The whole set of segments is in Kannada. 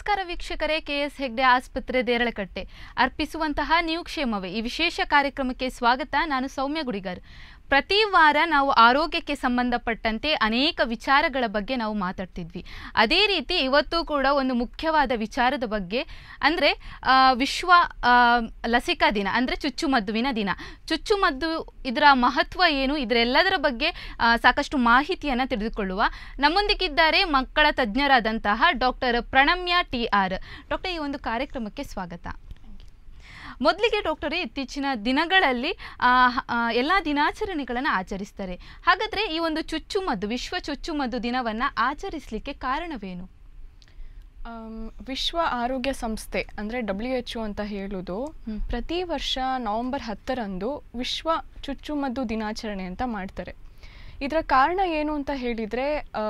ನಮಸ್ಕಾರ ವೀಕ್ಷಕರೇ ಕೆಎಸ್ ಹೆಗ್ಡೆ ಆಸ್ಪತ್ರೆ ದೇರಳಕಟ್ಟೆ ಅರ್ಪಿಸುವಂತಹ ನೀವು ಕ್ಷೇಮವೇ ಈ ವಿಶೇಷ ಕಾರ್ಯಕ್ರಮಕ್ಕೆ ಸ್ವಾಗತ ನಾನು ಸೌಮ್ಯ ಗುಡಿಗರ್ ಪ್ರತಿ ವಾರ ನಾವು ಆರೋಗ್ಯಕ್ಕೆ ಸಂಬಂಧಪಟ್ಟಂತೆ ಅನೇಕ ವಿಚಾರಗಳ ಬಗ್ಗೆ ನಾವು ಮಾತಾಡ್ತಿದ್ವಿ ಅದೇ ರೀತಿ ಇವತ್ತು ಕೂಡ ಒಂದು ಮುಖ್ಯವಾದ ವಿಚಾರದ ಬಗ್ಗೆ ಅಂದರೆ ವಿಶ್ವ ಆ, ಲಸಿಕಾ ದಿನ ಅಂದರೆ ಚುಚ್ಚುಮದ್ದುವಿನ ದಿನ ಚುಚ್ಚುಮದ್ದು ಇದರ ಮಹತ್ವ ಏನು ಇದರೆಲ್ಲದರ ಬಗ್ಗೆ ಆ, ಸಾಕಷ್ಟು ಮಾಹಿತಿಯನ್ನು ತಿಳಿದುಕೊಳ್ಳುವ ನಮ್ಮೊಂದಿಗಿದ್ದಾರೆ ಮಕ್ಕಳ ತಜ್ಞರಾದಂತಹ doctor Pranamya T R doctor ಈ ಒಂದು ಕಾರ್ಯಕ್ರಮಕ್ಕೆ ಸ್ವಾಗತ ಮೊದಲಿಗೆ ಡಾಕ್ಟರ್ ಇತ್ತೀಚಿನ ದಿನಗಳಲ್ಲಿ ಎಲ್ಲ ದಿನಾಚರಣೆಗಳನ್ನು ಆಚರಿಸ್ತಾರೆ ಹಾಗಾದರೆ ಈ ಒಂದು ಚುಚ್ಚುಮದ್ದು ವಿಶ್ವ ಚುಚ್ಚುಮದ್ದು ದಿನವನ್ನು ಆಚರಿಸಲಿಕ್ಕೆ ಕಾರಣವೇನು ಆಮ್, ವಿಶ್ವ ಆರೋಗ್ಯ ಸಂಸ್ಥೆ ಅಂದರೆ ಡಬ್ಲ್ಯೂ ಎಚ್ ಒ ಅಂತ ಹೇಳೋದು ಹ್ಮ್. ಪ್ರತಿ ವರ್ಷ ನವೆಂಬರ್ ಹತ್ತರಂದು ವಿಶ್ವ ಚುಚ್ಚುಮದ್ದು ದಿನಾಚರಣೆ ಅಂತ ಮಾಡ್ತಾರೆ ಇದರ ಕಾರಣ ಏನು ಅಂತ ಹೇಳಿದರೆ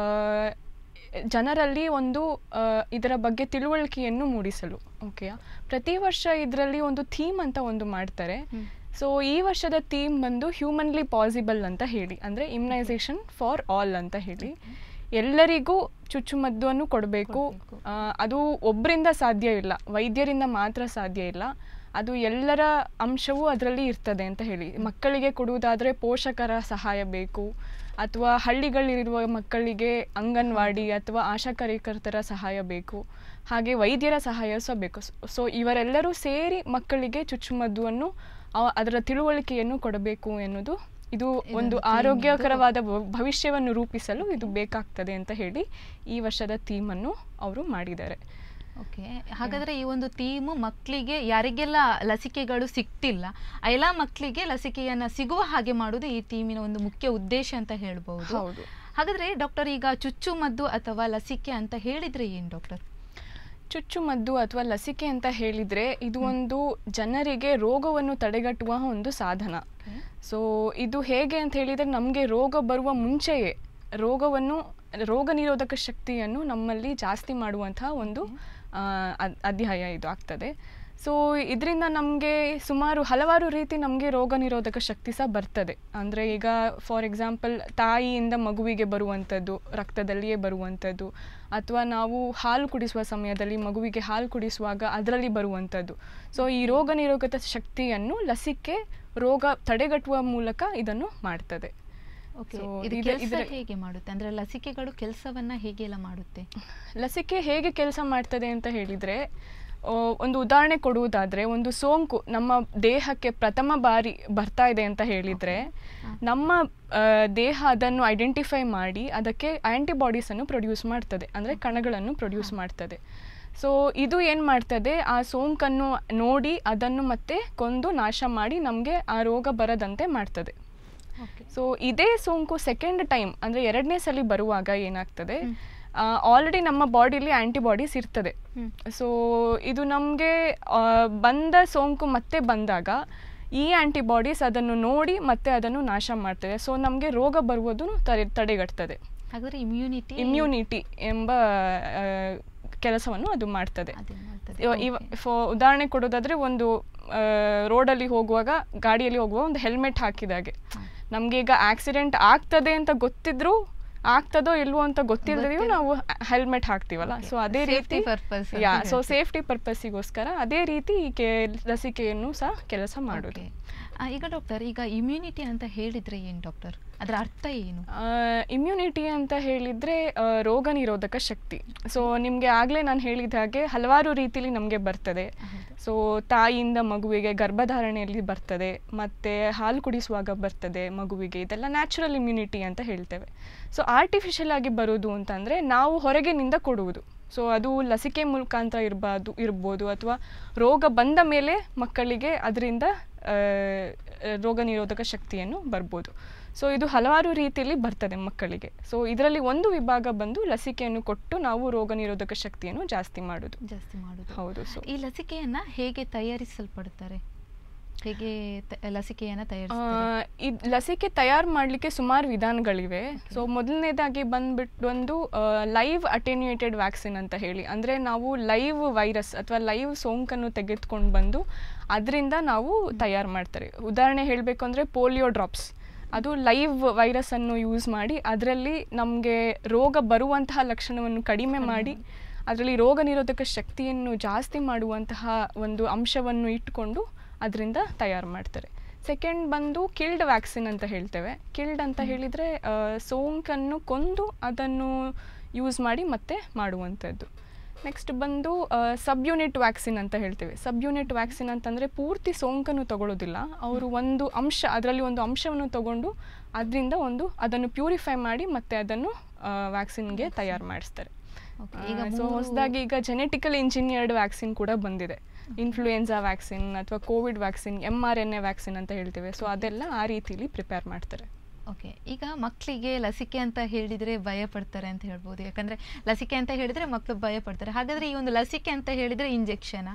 ಜನರಲ್ಲಿ ಒಂದು ಆ, ಇದರ ಬಗ್ಗೆ ತಿಳುವಳಿಕೆಯನ್ನು ಮೂಡಿಸಲು ಓಕೆಯಾ ಪ್ರತಿ ವರ್ಷ ಇದರಲ್ಲಿ ಒಂದು ಥೀಮ್ ಅಂತ ಒಂದು ಮಾಡ್ತಾರೆ ಹ್ಮ್. ಸೊ ಈ ವರ್ಷದ ಥೀಮ್ ಬಂದು ಹ್ಯೂಮನ್ಲಿ ಪಾಸಿಬಲ್ ಅಂತ ಹೇಳಿ ಅಂದರೆ ಇಮ್ಯುನೈಸೇಷನ್ ಫಾರ್ ಆಲ್ ಅಂತ ಹೇಳಿ ಎಲ್ಲರಿಗೂ ಚುಚ್ಚುಮದ್ದನ್ನು ಕೊಡಬೇಕು ಕೊಡ್ಬೇಕು. ಅದು ಒಬ್ಬರಿಂದ ಸಾಧ್ಯ ಇಲ್ಲ ವೈದ್ಯರಿಂದ ಮಾತ್ರ ಸಾಧ್ಯ ಇಲ್ಲ ಅದು ಎಲ್ಲರ ಅಂಶವೂ ಅದರಲ್ಲಿ ಇರ್ತದೆ ಅಂತ ಹೇಳಿ ಮಕ್ಕಳಿಗೆ ಕೊಡುವುದಾದರೆ ಪೋಷಕರ ಸಹಾಯ ಬೇಕು ಅಥವಾ ಹಳ್ಳಿಗಳಿರುವ ಮಕ್ಕಳಿಗೆ ಅಂಗನವಾಡಿ ಅಥವಾ ಆಶಾ ಕಾರ್ಯಕರ್ತರ ಸಹಾಯ ಬೇಕು ಹಾಗೆ ವೈದ್ಯರ ಸಹಾಯ ಸಹ ಬೇಕು ಸೊ ಇವರೆಲ್ಲರೂ ಸೇರಿ ಮಕ್ಕಳಿಗೆ ಚುಚ್ಚುಮದ್ದುವನ್ನು ಅವ- ಅದರ ತಿಳುವಳಿಕೆಯನ್ನು ಕೊಡಬೇಕು ಎನ್ನುವುದು ಇದು ಇದೊಂದು ಒಂದು theme ಆರೋಗ್ಯಕರವಾದ ಭ- ಭವಿಷ್ಯವನ್ನು ರೂಪಿಸಲು ಇದು ಬೇಕಾಗ್ತದೆ ಅಂತ ಹೇಳಿ ಈ ವರ್ಷದ ಥೀಮನ್ನು ಅವರು ಮಾಡಿದ್ದಾರೆ ಓಕೆ ಹಾಗಾದರೆ ಈ ಒಂದು ಥೀಮು ಮಕ್ಕಳಿಗೆ ಯಾರಿಗೆಲ್ಲ ಲಸಿಕೆಗಳು ಸಿಗ್ತಿಲ್ಲ ಆ ಎಲ್ಲ ಮಕ್ಕಳಿಗೆ ಲಸಿಕೆಯನ್ನು ಸಿಗುವ ಹಾಗೆ ಮಾಡೋದು ಈ ಥೀಮಿನ ಒಂದು ಮುಖ್ಯ ಉದ್ದೇಶ ಅಂತ ಹೇಳ್ಬೋದು ಹೌದು ಹಾಗಾದರೆ ಡಾಕ್ಟರ್ ಈಗ ಚುಚ್ಚುಮದ್ದು ಅಥವಾ ಲಸಿಕೆ ಅಂತ ಹೇಳಿದರೆ ಏನು ಡಾಕ್ಟರ್ ಚುಚ್ಚುಮದ್ದು ಅಥವಾ ಲಸಿಕೆ ಅಂತ ಹೇಳಿದ್ರೆ ಇದು ಒಂದು ಜನರಿಗೆ ರೋಗವನ್ನು ತಡೆಗಟ್ಟುವ ಒಂದು ಸಾಧನ ಸೊ ಇದು ಹೇಗೆ ಅಂತ ಹೇಳಿದರೆ ನಮಗೆ ರೋಗ ಬರುವ ಮುಂಚೆಯೇ ರೋಗವನ್ನು ರೋಗ ನಿರೋಧಕ ಶಕ್ತಿಯನ್ನು ನಮ್ಮಲ್ಲಿ ಜಾಸ್ತಿ ಮಾಡುವಂತಹ ಒಂದು ಆ, ಅದ್- ಅಧ್ಯಾಯ ಇದು ಆಗ್ತದೆ ಸೊ ಇದರಿಂದ ನಮಗೆ ಸುಮಾರು ಹಲವಾರು ರೀತಿ ನಮಗೆ ರೋಗ ನಿರೋಧಕ ಶಕ್ತಿ ಸಹ ಬರ್ತದೆ ಅಂದರೆ ಈಗ ಫಾರ್ ಎಕ್ಸಾಂಪಲ್ ತಾಯಿಯಿಂದ ಮಗುವಿಗೆ ಬರುವಂಥದ್ದು ರಕ್ತದಲ್ಲಿಯೇ ಬರುವಂಥದ್ದು ಅಥವಾ ನಾವು ಹಾಲು ಕುಡಿಸುವ ಸಮಯದಲ್ಲಿ ಮಗುವಿಗೆ ಹಾಲು ಕುಡಿಸುವಾಗ ಅದರಲ್ಲಿ ಬರುವಂಥದ್ದು ಸೊ ಈ ರೋಗ ನಿರೋಧಕ ಶಕ್ತಿಯನ್ನು ಲಸಿಕೆ ರೋಗ ತಡೆಗಟ್ಟುವ ಮೂಲಕ ಇದನ್ನು ಮಾಡ್ತದೆ ಓಕೆ So, ಇದು ಇದು- ಕೆಲಸ ಇದರ- ಹೇಗೆ ಮಾಡುತ್ತೆ ಅಂದರೆ ಲಸಿಕೆಗಳು ಕೆಲಸವನ್ನ ಹೇಗೆಲ್ಲ ಮಾಡುತ್ತೆ ಲಸಿಕೆ ಹೇಗೆ ಕೆಲಸ ಮಾಡ್ತದೆ ಅಂತ ಹೇಳಿದರೆ ಒಂದು ಉದಾಹರಣೆ ಕೊಡುವುದಾದರೆ ಒಂದು ಸೋಂಕು ನಮ್ಮ ದೇಹಕ್ಕೆ ಪ್ರಥಮ ಬಾರಿ ಬರ್ತಾ ಇದೆ ಅಂತ ಹೇಳಿದರೆ ನಮ್ಮ ಆ, ದೇಹ ಅದನ್ನು ಐಡೆಂಟಿಫೈ ಮಾಡಿ ಅದಕ್ಕೆ ಆ್ಯಂಟಿಬಾಡೀಸನ್ನು ಪ್ರೊಡ್ಯೂಸ್ ಮಾಡ್ತದೆ ಅಂದರೆ ಕಣಗಳನ್ನು ಪ್ರೊಡ್ಯೂಸ್ ಮಾಡ್ತದೆ ಸೊ ಇದು ಏನು ಮಾಡ್ತದೆ ಆ ಸೋಂಕನ್ನು ನೋಡಿ ಅದನ್ನು ಮತ್ತೆ ಕೊಂದು ನಾಶ ಮಾಡಿ ನಮಗೆ ಆ ರೋಗ ಬರದಂತೆ ಮಾಡ್ತದೆ ಓಕೆ ಸೊ ಇದೇ ಸೋಂಕು ಸೆಕೆಂಡ್ ಟೈಮ್ ಅಂದರೆ ಎರಡನೇ ಸಲ ಬರುವಾಗ ಏನಾಗ್ತದೆ ಹ್ಮ್. ಆಲ್ರೆಡಿ ನಮ್ಮ ಬಾಡಿಲಿ ಆ್ಯಂಟಿಬಾಡೀಸ್ ಇರ್ತದೆ ಹ್ಮ್. ಸೊ ಇದು ನಮಗೆ ಬಂದ ಸೋಂಕು ಮತ್ತೆ ಬಂದಾಗ ಈ ಆ್ಯಂಟಿಬಾಡೀಸ್ ಅದನ್ನು ನೋಡಿ ಮತ್ತೆ ಅದನ್ನು ನಾಶ ಮಾಡ್ತದೆ ಸೊ ನಮಗೆ ರೋಗ ಬರುವುದು ತಡೆ ತಡೆಗಟ್ತದೆ ಹಾಗಾದ್ರೆ ಇಮ್ಯುನಿಟಿ ಇಮ್ಯುನಿಟಿ ಎಂಬ ಆ, ಕೆಲಸವನ್ನು ಅದು ಮಾಡ್ತದೆ ಅದೇ ಮಾಡ್ತದೆ ಇವ- ಇವ Okay. ಫೋ ಉದಾಹರಣೆ ಕೊಡೋದಾದ್ರೆ ಒಂದು ರೋಡಲ್ಲಿ ಹೋಗುವಾಗ ಗಾಡಿಯಲ್ಲಿ ಹೋಗುವಾಗ ಒಂದು ಹೆಲ್ಮೆಟ್ ಹಾಕಿದಾಗೆ ಹಾ. ನಮ್ಗೆ ಈಗ ಆಕ್ಸಿಡೆಂಟ್ ಆಗ್ತದೆ ಅಂತ ಗೊತ್ತಿದ್ರು ಆಗ್ತದೋ ಇಲ್ವೋ ಅಂತ ಗೊತ್ತಿಲ್ಲದೆಯೂ ಗೊತ್ತಿಲ್ಲ. ನಾವು ಹೆಲ್ಮೆಟ್ ಹಾಕ್ತೀವಲ್ಲ Okay. ಸೊ ಅದೇ Safety ರೀತಿ purpose ಅಂತ ಯಾ ಸೊ ಹೇಳ್ತೀವಿ. ಸೇಫ್ಟಿ ಪರ್ಪಸ್ಸಿಗೋಸ್ಕರ ಅದೇ ರೀತಿ ಈ ಕೆ ಲಸಿಕೆಯನ್ನು ಸಹ ಕೆಲಸ ಮಾಡೋದು Okay. ಆ, ಈಗ ಡಾಕ್ಟರ್ ಈಗ ಇಮ್ಯುನಿಟಿ ಅಂತ ಹೇಳಿದ್ರೆ ಏನು ಡಾಕ್ಟರ್ ಅದರ ಅರ್ಥ ಏನು ಇಮ್ಯುನಿಟಿ ಅಂತ ಹೇಳಿದರೆ ರೋಗ ನಿರೋಧಕ ಶಕ್ತಿ ಸೊ ನಿಮಗೆ ಆಗಲೇ ನಾನು ಹೇಳಿದ ಹಾಗೆ ಹಲವಾರು ರೀತಿಲಿ ನಮಗೆ ಬರ್ತದೆ ಹೌದು. ಸೊ ತಾಯಿಯಿಂದ ಮಗುವಿಗೆ ಗರ್ಭಧಾರಣೆಯಲ್ಲಿ ಬರ್ತದೆ ಮತ್ತು ಹಾಲು ಕುಡಿಸುವಾಗ ಬರ್ತದೆ ಮಗುವಿಗೆ ಇದೆಲ್ಲ ನ್ಯಾಚುರಲ್ ಇಮ್ಯುನಿಟಿ ಅಂತ ಹೇಳ್ತೇವೆ ಸೊ ಆರ್ಟಿಫಿಷಿಯಲ್ ಆಗಿ ಬರೋದು ಅಂತಂದರೆ ನಾವು ಹೊರಗಿನಿಂದ ಕೊಡುವುದು ಸೊ ಅದು ಲಸಿಕೆ ಮುಖಾಂತರ ಇರಬಾರ್ದು ಇರ್ಬೋದು ಅಥವಾ ರೋಗ ಬಂದ ಮೇಲೆ ಮಕ್ಕಳಿಗೆ ಅದರಿಂದ ರೋಗ ನಿರೋಧಕ ಶಕ್ತಿಯನ್ನು ಬರ್ಬೋದು ಸೊ ಇದು ಹಲವಾರು ರೀತಿಯಲ್ಲಿ ಬರ್ತದೆ ಮಕ್ಕಳಿಗೆ ಸೊ ಇದರಲ್ಲಿ ಒಂದು ವಿಭಾಗ ಬಂದು ಲಸಿಕೆಯನ್ನು ಕೊಟ್ಟು ನಾವು ರೋಗ ನಿರೋಧಕ ಶಕ್ತಿಯನ್ನು ಜಾಸ್ತಿ ಮಾಡೋದು ಜಾಸ್ತಿ ಮಾಡುದು ಹೌದು ಸೊ ಈ ಲಸಿಕೆಯನ್ನ ಹೇಗೆ ತಯಾರಿಸಲ್ಪಡುತ್ತಾರೆ ಹೇಗೆ ತ- ಲಸಿಕೆಯನ್ನ ಆ, ತಯಾರಿಸ್ತಾರೆ ಇದ್ ಲಸಿಕೆ ತಯಾರು ಮಾಡಲಿಕ್ಕೆ ಸುಮಾರು ವಿಧಾನಗಳಿವೆ ಸೊ ಮೊದಲನೇದಾಗಿ ಬಂದ್ಬಿಟ್ಟು ಒಂದು ಲೈವ್ ಅಟೆನ್ಯೂಯೇಟೆಡ್ ವ್ಯಾಕ್ಸಿನ್ ಅಂತ ಹೇಳಿ ಅಂದರೆ ನಾವು ಲೈವ್ ವೈರಸ್ ಅಥವಾ ಲೈವ್ ಸೋಂಕನ್ನು ತೆಗೆದುಕೊಂಡು ಬಂದು ಅದರಿಂದ ನಾವು ತಯಾರು ಮಾಡ್ತಾರೆ ಉದಾಹರಣೆ ಹೇಳಬೇಕು ಅಂದರೆ ಪೋಲಿಯೋ ಡ್ರಾಪ್ಸ್ ಅದು ಲೈವ್ ವೈರಸ್ಸನ್ನು ಯೂಸ್ ಮಾಡಿ ಅದರಲ್ಲಿ ನಮಗೆ ರೋಗ ಬರುವಂತಹ ಲಕ್ಷಣವನ್ನು ಕಡಿಮೆ ಮಾಡಿ ಅದರಲ್ಲಿ ರೋಗ ನಿರೋಧಕ ಶಕ್ತಿಯನ್ನು ಜಾಸ್ತಿ ಮಾಡುವಂತಹ ಒಂದು ಅಂಶವನ್ನು ಇಟ್ಕೊಂಡು ಅದರಿಂದ ತಯಾರು ಮಾಡ್ತಾರೆ ಸೆಕೆಂಡ್ ಬಂದು ಕಿಲ್ಡ್ ವ್ಯಾಕ್ಸಿನ್ ಅಂತ ಹೇಳ್ತೇವೆ ಕಿಲ್ಡ್ ಅಂತ ಹೇಳಿದರೆ ಸೋಂಕನ್ನು ಕೊಂದು ಅದನ್ನು ಯೂಸ್ ಮಾಡಿ ಮತ್ತೆ ಮಾಡುವಂಥದ್ದು ನೆಕ್ಸ್ಟ್ ಬಂದು ಸಬ್ ಯೂನಿಟ್ ವ್ಯಾಕ್ಸಿನ್ ಅಂತ ಹೇಳ್ತೇವೆ ಸಬ್ ಯೂನಿಟ್ ವ್ಯಾಕ್ಸಿನ್ ಅಂತಂದರೆ ಪೂರ್ತಿ ಸೋಂಕನ್ನು ತಗೊಳ್ಳೋದಿಲ್ಲ ಅವರು ಒಂದು ಅಂಶ ಅದರಲ್ಲಿ ಒಂದು ಅಂಶವನ್ನು ತಗೊಂಡು ಅದರಿಂದ ಒಂದು ಅದನ್ನು ಪ್ಯೂರಿಫೈ ಮಾಡಿ ಮತ್ತೆ ಅದನ್ನು ವ್ಯಾಕ್ಸಿನ್ಗೆ ತಯಾರು ಮಾಡಿಸ್ತಾರೆ Okay, ಈಗ ಸೊ ಮೂರು- ಹೊಸದಾಗಿ ಈಗ ಜೆನೆಟಿಕಲ್ ಇಂಜಿನಿಯರ್ಡ್ ವ್ಯಾಕ್ಸಿನ್ ಕೂಡ ಬಂದಿದೆ ಇನ್ಫ್ಲೂಯೆನ್ಸಾ ವ್ಯಾಕ್ಸಿನ್ ಅಥವಾ COVID vaccine M R N A vaccine ಅಂತ ಹೇಳ್ತೇವೆ ಸೊ ಅದೆಲ್ಲ ಆ ರೀತಿಲಿ ಪ್ರಿಪೇರ್ ಮಾಡ್ತಾರೆ ಓಕೆ ಈಗ ಮಕ್ಕಳಿಗೆ ಲಸಿಕೆ ಅಂತ ಹೇಳಿದ್ರೆ ಭಯ ಪಡ್ತಾರೆ ಅಂತ ಹೇಳ್ಬೋದು ಯಾಕಂದ್ರೆ ಲಸಿಕೆ ಅಂತ ಹೇಳಿದ್ರೆ ಮಕ್ಕಳು ಭಯ ಪಡ್ತಾರೆ ಹಾಗಾದ್ರೆ ಈ ಒಂದು ಲಸಿಕೆ ಅಂತ ಹೇಳಿದ್ರೆ ಇಂಜೆಕ್ಷನ್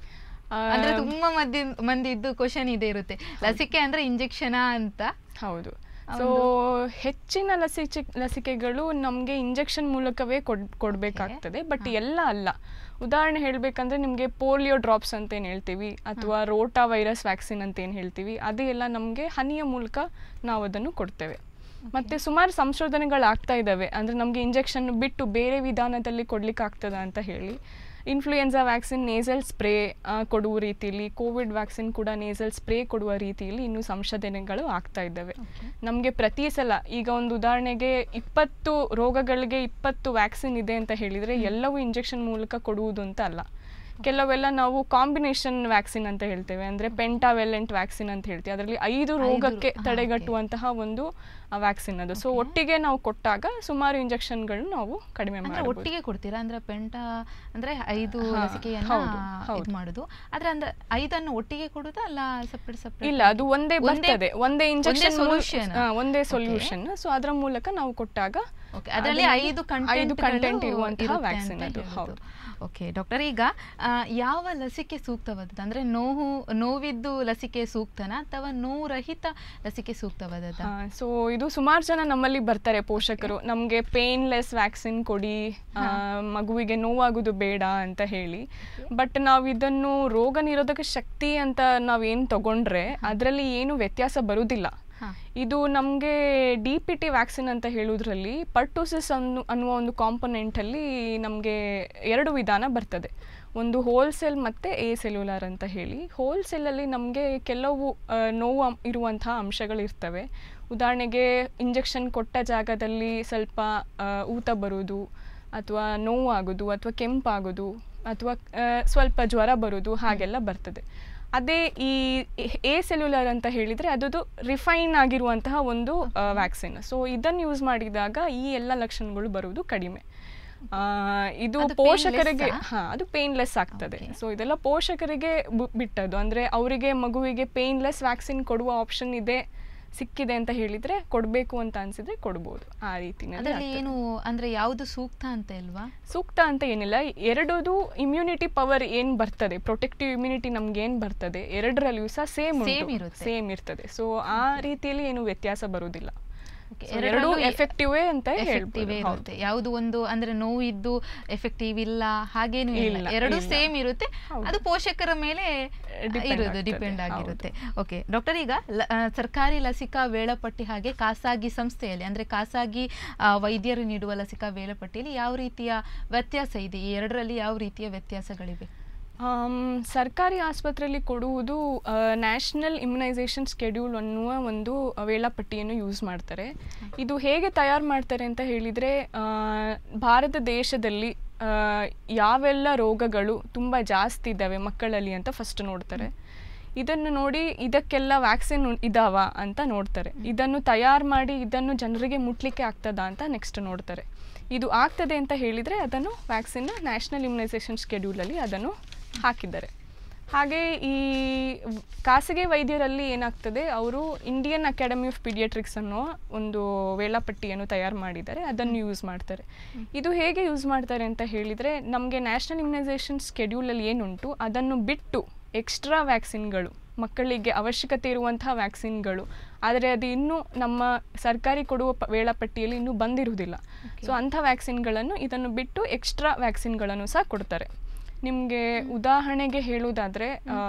ಆ, ಅಂದ್ರೆ ತುಂಬಾ ಮಂದಿ ಮಂದಿದ್ದು ಕ್ವಶನ್ ಇದೆ ಇರುತ್ತೆ ಲಸಿಕೆ ಅಂದ್ರೆ ಇಂಜೆಕ್ಷನ್ ಅಂತ ಹೌದು ಸೊ ಹೆಚ್ಚಿನ ಲಸಿಕೆ ಲಸಿಕೆಗಳು ನಮಗೆ ಇಂಜೆಕ್ಷನ್ ಮೂಲಕವೇ ಕೊಡ್ ಕೊಡಬೇಕಾಗ್ತದೆ ಬಟ್ ಎಲ್ಲ ಅಲ್ಲ ಉದಾಹರಣೆ ಹೇಳಬೇಕಂದ್ರೆ ನಿಮಗೆ ಪೋಲಿಯೋ ಡ್ರಾಪ್ಸ್ ಅಂತ ಏನು ಹೇಳ್ತೀವಿ ಅಥವಾ ರೋಟಾ ವೈರಸ್ ವ್ಯಾಕ್ಸಿನ್ ಅಂತ ಏನು ಹೇಳ್ತೀವಿ ಅದು ಎಲ್ಲ ನಮಗೆ ಹನಿಯ ಮೂಲಕ ನಾವು ಅದನ್ನು ಕೊಡ್ತೇವೆ ಮತ್ತೆ ಸುಮಾರು ಸಂಶೋಧನೆಗಳು ಆಗ್ತಾ ಇದ್ದಾವೆ ಅಂದ್ರೆ ನಮಗೆ ಇಂಜೆಕ್ಷನ್ ಬಿಟ್ಟು ಬೇರೆ ವಿಧಾನದಲ್ಲಿ ಕೊಡ್ಲಿಕ್ಕೆ ಆಗ್ತದ ಅಂತ ಹೇಳಿ ಇನ್ಫ್ಲೂಯೆನ್ಸಾ ವ್ಯಾಕ್ಸಿನ್ ನೇಸಲ್ ಸ್ಪ್ರೇ ಕೊಡುವ ರೀತಿಯಲ್ಲಿ ಕೋವಿಡ್ ವ್ಯಾಕ್ಸಿನ್ ಕೂಡ ನೇಸಲ್ ಸ್ಪ್ರೇ ಕೊಡುವ ರೀತಿಯಲ್ಲಿ ಇನ್ನೂ ಸಂಶೋಧನೆಗಳು ಆಗ್ತಾ ಇದ್ದಾವೆ ನಮಗೆ ಪ್ರತಿ ಸಲ ಈಗ ಒಂದು ಉದಾಹರಣೆಗೆ ಇಪ್ಪತ್ತು ರೋಗಗಳಿಗೆ ಇಪ್ಪತ್ತು ವ್ಯಾಕ್ಸಿನ್ ಇದೆ ಅಂತ ಹೇಳಿದರೆ ಎಲ್ಲವೂ ಇಂಜೆಕ್ಷನ್ ಮೂಲಕ ಕೊಡುವುದು ಅಂತ ಅಲ್ಲ ಕೆಲವೆಲ್ಲ ನಾವು ಕಾಂಬಿನೇಷನ್ ವ್ಯಾಕ್ಸಿನ್ ಅಂತ ಹೇಳ್ತೇವೆ ಅಂದರೆ ಪೆಂಟಾವೆಲೆಂಟ್ ವ್ಯಾಕ್ಸಿನ್ ಅಂತ ಹೇಳ್ತೀವಿ ಅದರಲ್ಲಿ ಐದು ರೋಗಕ್ಕೆ ಹಾ, ತಡೆಗಟ್ಟುವಂತಹ ಒಂದು ವ್ಯಾಕ್ಸಿನ್ ಅದು ಸೊ ಒಟ್ಟಿಗೆ ನಾವು ಕೊಟ್ಟಾಗ ಸುಮಾರು ಇಂಜೆಕ್ಷನ್ಗಳು ನಾವು ಕಡಿಮೆ ಅಂದ್ರೆ ಮಾಡಬಹುದು ಒಟ್ಟಿಗೆ ಕೊಡ್ತೀರಾ ಅಂದ್ರೆ ಪೆಂಟ ಅಂದ್ರೆ ಐದು ಹಾ, ಲಸಿಕೆಯನ್ನ ಹೌದು, ಹೌದು. ಇದು ಮಾಡುದು ಆದ್ರೆ ಅಂದ್ರೆ ಐದನ್ನು ಒಟ್ಟಿಗೆ ಕೊಡುದಾ ಅಲ್ಲ ಸಪ್ರೇಟ್ ಸಪ್ರೇಟ್ ಇಲ್ಲ ಅದು ಒಂದೇ ಬರ್ತದೆ ಒಂದೇ ಇಂಜೆಕ್ಷನ್ solution. ಒಂದೇ Okay. ಸೊಲ್ಯೂಷನ್ ಸೊ ಅದರ ಮೂಲಕ ನಾವು ಕೊಟ್ಟಾಗ ಓಕೆ ಅದರಲ್ಲಿ ಅದರಲ್ಲಿ ಐದು ಐದು ಕಂಟೆಂಟ್ ಕಂಟೆಂಟ್ ಇರುವಂತಹ ವ್ಯಾಕ್ಸಿನ್ ಅದು ಹೌದು ಓಕೆ ಡಾಕ್ಟರ್ ಈಗ ಆ, ಯಾವ ಲಸಿಕೆ ಸೂಕ್ತವಾದದ್ದು ಅಂದ್ರೆ ನೋವು ನೋವಿದ್ದು ಲಸಿಕೆ ಸೂಕ್ತನಾ ಅಥವಾ ನೋವು ರಹಿತ ಲಸಿಕೆ ಸೂಕ್ತವಾದದ್ದ ಸೊ ಇದು ಸುಮಾರು ಜನ ನಮ್ಮಲ್ಲಿ ಬರ್ತಾರೆ ಪೋಷಕರು ನಮಗೆ ಪೇನ್ಲೆಸ್ ವ್ಯಾಕ್ಸಿನ್ ಕೊಡಿ ಆ, ಮಗುವಿಗೆ ನೋವಾಗೋದು ಬೇಡ ಅಂತ ಹೇಳಿ ಬಟ್ ನಾವು ಇದನ್ನು ರೋಗ ನಿರೋಧಕ ಶಕ್ತಿ ಅಂತ ನಾವೇನು ತಗೊಂಡ್ರೆ ಅದರಲ್ಲಿ ಏನು ವ್ಯತ್ಯಾಸ ಬರುವುದಿಲ್ಲ ಹಾ. ಇದು ನಮಗೆ ಡಿ ಪಿ ಟಿ ವ್ಯಾಕ್ಸಿನ್ ಅಂತ ಹೇಳೋದ್ರಲ್ಲಿ ಪರ್ಟೋಸಿಸ್ ಅನ್ನು ಅನ್ನುವ ಒಂದು ಕಾಂಪೊನೆಂಟಲ್ಲಿ ನಮಗೆ ಎರಡು ವಿಧಾನ ಬರ್ತದೆ ಒಂದು ಹೋಲ್ಸೇಲ್ ಮತ್ತು ಎ ಸೆಲ್ಯುಲಾರ್ ಅಂತ ಹೇಳಿ ಹೋಲ್ಸೇಲಲ್ಲಿ ನಮಗೆ ಕೆಲವು ಆ, ನೋವು ಅಂ- ಇರುವಂತಹ ಅಂಶಗಳಿರ್ತವೆ ಉದಾಹರಣೆಗೆ ಇಂಜೆಕ್ಷನ್ ಕೊಟ್ಟ ಜಾಗದಲ್ಲಿ ಸ್ವಲ್ಪ ಆ, ಊತ ಬರುವುದು ಅಥವಾ ನೋವು ಆಗೋದು ಅಥವಾ ಕೆಂಪಾಗೋದು ಅಥವಾ ಆ, ಸ್ವಲ್ಪ ಜ್ವರ ಬರೋದು ಹಾಗೆಲ್ಲ ಬರ್ತದೆ ಅದೇ ಈ ಎ ಸೆಲ್ಯುಲರ್ ಅಂತ ಹೇಳಿದರೆ ಅದದು ರಿಫೈನ್ ಆಗಿರುವಂತಹ ಒಂದು ವ್ಯಾಕ್ಸಿನ್ ಸೊ ಇದನ್ನು ಯೂಸ್ ಮಾಡಿದಾಗ ಈ ಎಲ್ಲ ಲಕ್ಷಣಗಳು ಬರುವುದು ಕಡಿಮೆ ಆ, ಇದು ಅದು ಪೋಷಕರಿಗೆ painless ಹಾ ಅದು ಪೇನ್ಲೆಸ್ ಆಗ್ತದೆ Okay. ಸೊ ಇದೆಲ್ಲ ಪೋಷಕರಿಗೆ ಬು- ಬಿಟ್ಟದ್ದು ಅಂದ್ರೆ ಅವರಿಗೆ ಮಗುವಿಗೆ ಪೇನ್ಲೆಸ್ ವ್ಯಾಕ್ಸಿನ್ ಕೊಡುವ ಆಪ್ಷನ್ ಇದೆ ಸಿಕ್ಕಿದೆ ಅಂತ ಹೇಳಿದ್ರೆ ಕೊಡಬೇಕು ಅಂತ ಅನ್ಸಿದ್ರೆ ಕೊಡ್ಬೋದು ಆ ರೀತಿನಲ್ಲಿ ಅದರಲ್ಲಿ ಆಗ್ತದೆ. ಏನು ಅಂದ್ರೆ ಯಾವುದು ಸೂಕ್ತ ಅಂತ ಇಲ್ವಾ ಸೂಕ್ತ ಅಂತ ಏನಿಲ್ಲ ಎರಡದು ಇಮ್ಯುನಿಟಿ ಪವರ್ ಏನ್ ಬರ್ತದೆ ಪ್ರೊಟೆಕ್ಟಿವ್ ಇಮ್ಯುನಿಟಿ ನಮ್ಗೆ ಏನ್ ಬರ್ತದೆ ಎರಡರಲ್ಲಿಯೂ ಸಹ ಸೇಮ್ Same ಇರುತ್ತೆ. ಸೇಮ್ ಇರ್ತದೆ ಸೊ ಆ ರೀತಿಯಲ್ಲಿ ಏನು ವ್ಯತ್ಯಾಸ ಬರುವುದಿಲ್ಲ Okay, So ಎರಡರಲ್ಲೂ ಎರಡೂ ಎ- effective ಅಂತ effective ಹೇಳ್ಬೋದು. ಹೌದು. ಇರುತ್ತೆ ಯಾವುದು ಒಂದು ಅಂದ್ರೆ ನೋವು ಇದ್ದು ಎಫೆಕ್ಟಿವ್ ಇಲ್ಲ ಹಾಗೇನು ಇಲ್ಲ ಇಲ್ಲ, ಎರಡು ಇಲ್ಲ. ಸೇಮ್ ಇರುತ್ತೆ ಹೌದು. ಅದು ಪೋಷಕರ ಮೇಲೆ Depend ಇರೋದು ಆಗ್ತದೆ, ಡಿಪೆಂಡ್ ಹೌದು. ಆಗಿರುತ್ತೆ ಓಕೆ ಡಾಕ್ಟರ್ ಈಗ ಲ- ಆ, ಸರ್ಕಾರಿ ಲಸಿಕಾ ವೇಳಾಪಟ್ಟಿ ಹಾಗೆ ಖಾಸಗಿ ಸಂಸ್ಥೆಯಲ್ಲಿ ಅಂದ್ರೆ ಖಾಸಗಿ ಆ, ವೈದ್ಯರು ನೀಡುವ ಲಸಿಕಾ ವೇಳಾಪಟ್ಟಿಯಲ್ಲಿ ಯಾವ ರೀತಿಯ ವ್ಯತ್ಯಾಸ ಇದೆ ಈ ಎರಡರಲ್ಲಿ ಯಾವ ರೀತಿಯ ವ್ಯತ್ಯಾಸಗಳಿವೆ ಆಮ್, ಸರ್ಕಾರಿ ಆಸ್ಪತ್ರೆಯಲ್ಲಿ ಕೊಡುವುದು ನ್ಯಾಷನಲ್ ಇಮ್ಯುನೈಸೇಷನ್ ಸ್ಕೆಡ್ಯೂಲ್ ಅನ್ನುವ ಒಂದು ವೇಳಾಪಟ್ಟಿಯನ್ನು ಯೂಸ್ ಮಾಡ್ತಾರೆ ಇದು ಹೇಗೆ ತಯಾರು ಮಾಡ್ತಾರೆ ಅಂತ ಹೇಳಿದರೆ ಭಾರತ ದೇಶದಲ್ಲಿ ಆ, ಯಾವೆಲ್ಲ ರೋಗಗಳು ತುಂಬ ಜಾಸ್ತಿ ಇದ್ದಾವೆ ಮಕ್ಕಳಲ್ಲಿ ಅಂತ ಫಸ್ಟ್ ನೋಡ್ತಾರೆ ಇದನ್ನು ನೋಡಿ ಇದಕ್ಕೆಲ್ಲ ವ್ಯಾಕ್ಸಿನ್ ಇದಾವ ಅಂತ ನೋಡ್ತಾರೆ ಇದನ್ನು ತಯಾರು ಮಾಡಿ ಇದನ್ನು ಜನರಿಗೆ ಮುಟ್ಲಿಕ್ಕೆ ಆಗ್ತದಾ ಅಂತ ನೆಕ್ಸ್ಟ್ ನೋಡ್ತಾರೆ ಇದು ಆಗ್ತದೆ ಅಂತ ಹೇಳಿದರೆ ಅದನ್ನು ವ್ಯಾಕ್ಸಿನ್ ನ್ಯಾಷನಲ್ ಇಮ್ಯುನೈಸೇಷನ್ ಸ್ಕೆಡ್ಯೂಲಲ್ಲಿ ಅದನ್ನು ಹಾಕಿದ್ದಾರೆ ಹಾಗೆ ಈ ವ್- ಖಾಸಗಿ ವೈದ್ಯರಲ್ಲಿ ಏನಾಗ್ತದೆ ಅವರು ಇಂಡಿಯನ್ ಅಕಾಡೆಮಿ ಆಫ್ ಪೀಡಿಯಾಟ್ರಿಕ್ಸ್ ಅನ್ನೋ ಒಂದು ವೇಳಾಪಟ್ಟಿಯನ್ನು ತಯಾರು ಮಾಡಿದ್ದಾರೆ ಅದನ್ನು ಯೂಸ್ ಮಾಡ್ತಾರೆ ಇದು ಹೇಗೆ ಯೂಸ್ ಮಾಡ್ತಾರೆ ಅಂತ ಹೇಳಿದರೆ ನಮಗೆ ನ್ಯಾಷನಲ್ ಇಮ್ಯುನೈಸೇಷನ್ ಸ್ಕೆಡ್ಯೂಲಲ್ಲಿ ಏನುಂಟು ಅದನ್ನು ಬಿಟ್ಟು ಎಕ್ಸ್ಟ್ರಾ ವ್ಯಾಕ್ಸಿನ್ಗಳು ಮಕ್ಕಳಿಗೆ ಅವಶ್ಯಕತೆ ಇರುವಂತಹ ವ್ಯಾಕ್ಸಿನ್ಗಳು ಆದರೆ ಅದು ಇನ್ನೂ ನಮ್ಮ ಸರ್ಕಾರಿ ಕೊಡುವ ಪ- ವೇಳಾಪಟ್ಟಿಯಲ್ಲಿ ಇನ್ನೂ ಬಂದಿರುವುದಿಲ್ಲ ಸೊ ಅಂಥ ವ್ಯಾಕ್ಸಿನ್ಗಳನ್ನು ಇದನ್ನು ಬಿಟ್ಟು ಎಕ್ಸ್ಟ್ರಾ ವ್ಯಾಕ್ಸಿನ್ಗಳನ್ನು ಸಹ ಕೊಡ್ತಾರೆ ನಿಮಗೆ ಉದಾಹರಣೆಗೆ ಹೇಳುವುದಾದರೆ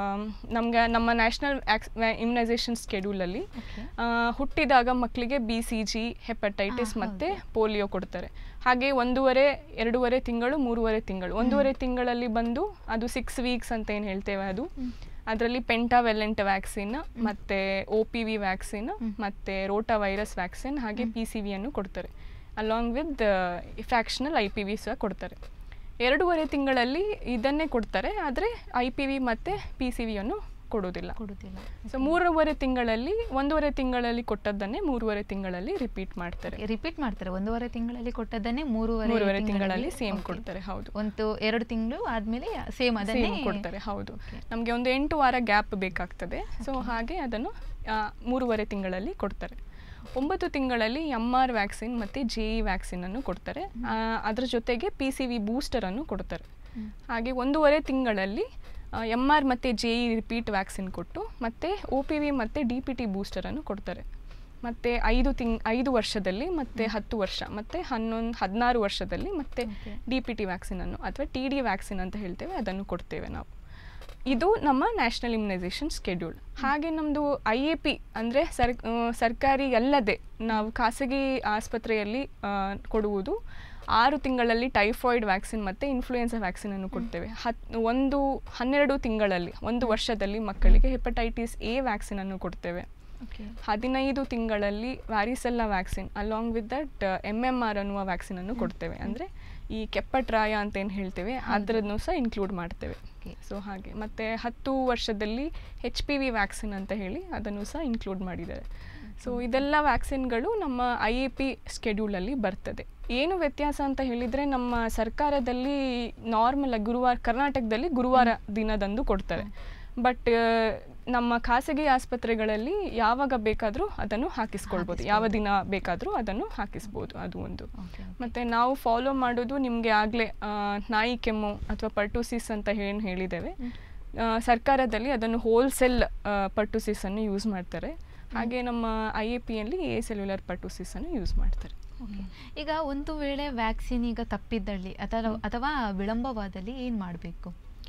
ನಮಗೆ ನಮ್ಮ ನ್ಯಾಷನಲ್ ಇಮ್ಯುನೈಸೇಷನ್ ಸ್ಕೆಡ್ಯೂಲಲ್ಲಿ ಹುಟ್ಟಿದಾಗ ಮಕ್ಕಳಿಗೆ ಬಿ ಸಿ ಜಿ ಹೆಪಟೈಟಿಸ್ ಆ, ಮತ್ತು ಪೋಲಿಯೋ ಕೊಡ್ತಾರೆ ಹಾಗೆ ಒಂದೂವರೆ ಎರಡೂವರೆ ತಿಂಗಳು ಮೂರುವರೆ ತಿಂಗಳು ಒಂದೂವರೆ ತಿಂಗಳಲ್ಲಿ ಬಂದು ಅದು ಸಿಕ್ಸ್ ವೀಕ್ಸ್ ಅಂತ ಏನು ಹೇಳ್ತೇವೆ ಅದು ಅದರಲ್ಲಿ ಪೆಂಟಾವೆಲೆಂಟ್ ವ್ಯಾಕ್ಸಿನ್ ಮತ್ತು ಒ ಪಿ ವಿ ವ್ಯಾಕ್ಸಿನ್ ಮತ್ತು ರೋಟಾ ವೈರಸ್ ವ್ಯಾಕ್ಸಿನ್ ಹಾಗೆ ಪಿ ಸಿ ವಿಯನ್ನು ಕೊಡ್ತಾರೆ along with fractional I P V ಸಹ ಕೊಡ್ತಾರೆ ಎರಡೂವರೆ ತಿಂಗಳಲ್ಲಿ ಇದನ್ನೇ ಕೊಡ್ತಾರೆ ಆದರೆ ಐ ಪಿ ವಿ ಮತ್ತು ಪಿ ಸಿ ವಿಯನ್ನು ಕೊಡೋದಿಲ್ಲ ಕೊಡುದಿಲ್ಲ ಸೊ ಮೂರುವರೆ ತಿಂಗಳಲ್ಲಿ ಒಂದೂವರೆ ತಿಂಗಳಲ್ಲಿ ಕೊಟ್ಟದ್ದನ್ನೇ ಮೂರುವರೆ ತಿಂಗಳಲ್ಲಿ ರಿಪೀಟ್ ಮಾಡ್ತಾರೆ ರಿಪೀಟ್ ಮಾಡ್ತಾರೆ ಒಂದೂವರೆ ತಿಂಗಳಲ್ಲಿ ಕೊಟ್ಟದ್ದನ್ನೇ ಮೂರುವರೆ ಮೂರುವರೆ ತಿಂಗಳಲ್ಲಿ ಸೇಮ್ Okay. ಕೊಡ್ತಾರೆ ಹೌದು ಒಂದು ಎರಡು ತಿಂಗಳು ಆದ್ಮೇಲೆ ಸೇಮ್ ಅದನ್ನೇ ಸೇಮ್ ಕೊಡ್ತಾರೆ ಹೌದು Okay. ನಮಗೆ ಒಂದು ಎಂಟು ವಾರ ಗ್ಯಾಪ್ ಬೇಕಾಗ್ತದೆ ಸೊ ಹಾಗೆ ಅದನ್ನು ಆ, ಮೂರುವರೆ ತಿಂಗಳಲ್ಲಿ ಕೊಡ್ತಾರೆ ಒಂಬತ್ತು ತಿಂಗಳಲ್ಲಿ ಎಮ್ ಆರ್ ವ್ಯಾಕ್ಸಿನ್ ಮತ್ತು ಜೆ ಇ ವ್ಯಾಕ್ಸಿನನ್ನು ಕೊಡ್ತಾರೆ ಆ, ಅದ್ರ ಜೊತೆಗೆ ಪಿ ಸಿ ವಿ ಬೂಸ್ಟರನ್ನು ಕೊಡ್ತಾರೆ ಹ್ಮ್. ಹಾಗೆ ಒಂದೂವರೆ ತಿಂಗಳಲ್ಲಿ ಎಮ್ ಆರ್ ಮತ್ತು ಜೆ ಇ ರಿಪೀಟ್ ವ್ಯಾಕ್ಸಿನ್ ಕೊಟ್ಟು ಮತ್ತು ಒ ಪಿ ವಿ ಮತ್ತು ಡಿ ಪಿ ಟಿ ಬೂಸ್ಟರನ್ನು ಕೊಡ್ತಾರೆ ಮತ್ತು ಐದು ತಿಂಗ್ ಐದು ವರ್ಷದಲ್ಲಿ ಮತ್ತು ಹತ್ತು ವರ್ಷ ಮತ್ತು ಹನ್ನೊಂದು ಹದಿನಾರು ವರ್ಷದಲ್ಲಿ ಮತ್ತು Okay. ಡಿ ಪಿ ಟಿ ವ್ಯಾಕ್ಸಿನನ್ನು ಅಥವಾ ಟಿ ಡಿ ವ್ಯಾಕ್ಸಿನ್ ಅಂತ ಹೇಳ್ತೇವೆ ಅದನ್ನು ಕೊಡ್ತೇವೆ ನಾವು ಇದು ನಮ್ಮ ನ್ಯಾಷನಲ್ ಇಮ್ಯುನೈಸೇಷನ್ ಸ್ಕೆಡ್ಯೂಲ್ ಹಾಗೆ ನಮ್ಮದು ಐ ಎ ಪಿ ಅಂದರೆ ಸರ್ ಆ, ಸರ್ಕಾರಿ ಅಲ್ಲದೆ ನಾವು ಖಾಸಗಿ ಆಸ್ಪತ್ರೆಯಲ್ಲಿ ಆ, ಕೊಡುವುದು ಆರು ತಿಂಗಳಲ್ಲಿ ಟೈಫಾಯ್ಡ್ ವ್ಯಾಕ್ಸಿನ್ ಮತ್ತು ಇನ್ಫ್ಲೂಯೆನ್ಸಾ ವ್ಯಾಕ್ಸಿನನ್ನು ಕೊಡ್ತೇವೆ ಹತ್ ಒಂದು ಹನ್ನೆರಡು ತಿಂಗಳಲ್ಲಿ ಒಂದು ವರ್ಷದಲ್ಲಿ ಮಕ್ಕಳಿಗೆ ಹೆಪಟೈಟಿಸ್ ಎ ವ್ಯಾಕ್ಸಿನನ್ನು ಕೊಡ್ತೇವೆ Okay. ಹದಿನೈದು ತಿಂಗಳಲ್ಲಿ varicella vaccine along with that M M R ಅನ್ನುವ ವ್ಯಾಕ್ಸಿನನ್ನು ಕೊಡ್ತೇವೆ ಅಂದರೆ ಈ ಕೆಪ್ಪಟ್ರಾಯ ಅಂತ ಏನು ಹೇಳ್ತೇವೆ ಅದರನ್ನು ಸಹ ಇನ್ಕ್ಲೂಡ್ ಮಾಡ್ತೇವೆ Okay. ಸೊ ಹಾಗೆ ಮತ್ತು ಹತ್ತು ವರ್ಷದಲ್ಲಿ ಹೆಚ್ ಪಿ ವಿ ವ್ಯಾಕ್ಸಿನ್ ಅಂತ ಹೇಳಿ ಅದನ್ನು ಸಹ ಇನ್ಕ್ಲೂಡ್ ಮಾಡಿದ್ದಾರೆ ಸೊ ಇದೆಲ್ಲ ವ್ಯಾಕ್ಸಿನ್ಗಳು ನಮ್ಮ ಐ ಎ ಪಿ ಸ್ಕೆಡ್ಯೂಲಲ್ಲಿ ಬರ್ತದೆ ಏನು ವ್ಯತ್ಯಾಸ ಅಂತ ಹೇಳಿದರೆ ನಮ್ಮ ಸರ್ಕಾರದಲ್ಲಿ ನಾರ್ಮಲ್ ಗುರುವಾರ ಕರ್ನಾಟಕದಲ್ಲಿ ಗುರುವಾರ ದಿನದಂದು ಕೊಡ್ತಾರೆ ಬಟ್ ನಮ್ಮ ಖಾಸಗಿ ಆಸ್ಪತ್ರೆಗಳಲ್ಲಿ ಯಾವಾಗ ಬೇಕಾದರೂ ಅದನ್ನು ಹಾಕಿಸ್ಕೊಳ್ಬೋದು ಯಾವ ದಿನ ಬೇಕಾದರೂ ಅದನ್ನು ಹಾಕಿಸ್ಬೋದು ಅದು ಒಂದು Okay. ಮತ್ತು ನಾವು ಫಾಲೋ ಮಾಡೋದು ನಿಮಗೆ ಆಗಲೇ ನಾಯಿ ಕೆಮ್ಮು ಅಥವಾ ಪರ್ಟುಸಿಸ್ ಅಂತ ಏನು ಹೇಳಿದ್ದೇವೆ ಆ, ಸರ್ಕಾರದಲ್ಲಿ ಅದನ್ನು ಹೋಲ್ಸೇಲ್ ಪರ್ಟುಸಿಸನ್ನು ಯೂಸ್ ಮಾಡ್ತಾರೆ ಹಾಗೆ ನಮ್ಮ ಐ ಎ ಪಿಯಲ್ಲಿ ಎ ಸೆಲ್ಯುಲರ್ ಪರ್ಟುಸಿಸನ್ನು ಯೂಸ್ ಮಾಡ್ತಾರೆ Okay. ಈಗ ಒಂದು ವೇಳೆ ವ್ಯಾಕ್ಸಿನ್ ಈಗ ತಪ್ಪಿದ್ದಲ್ಲಿ ಅಥವಾ ಅಥವಾ ವಿಳಂಬವಾದಲ್ಲಿ ಏನ್ ಮಾಡಬೇಕು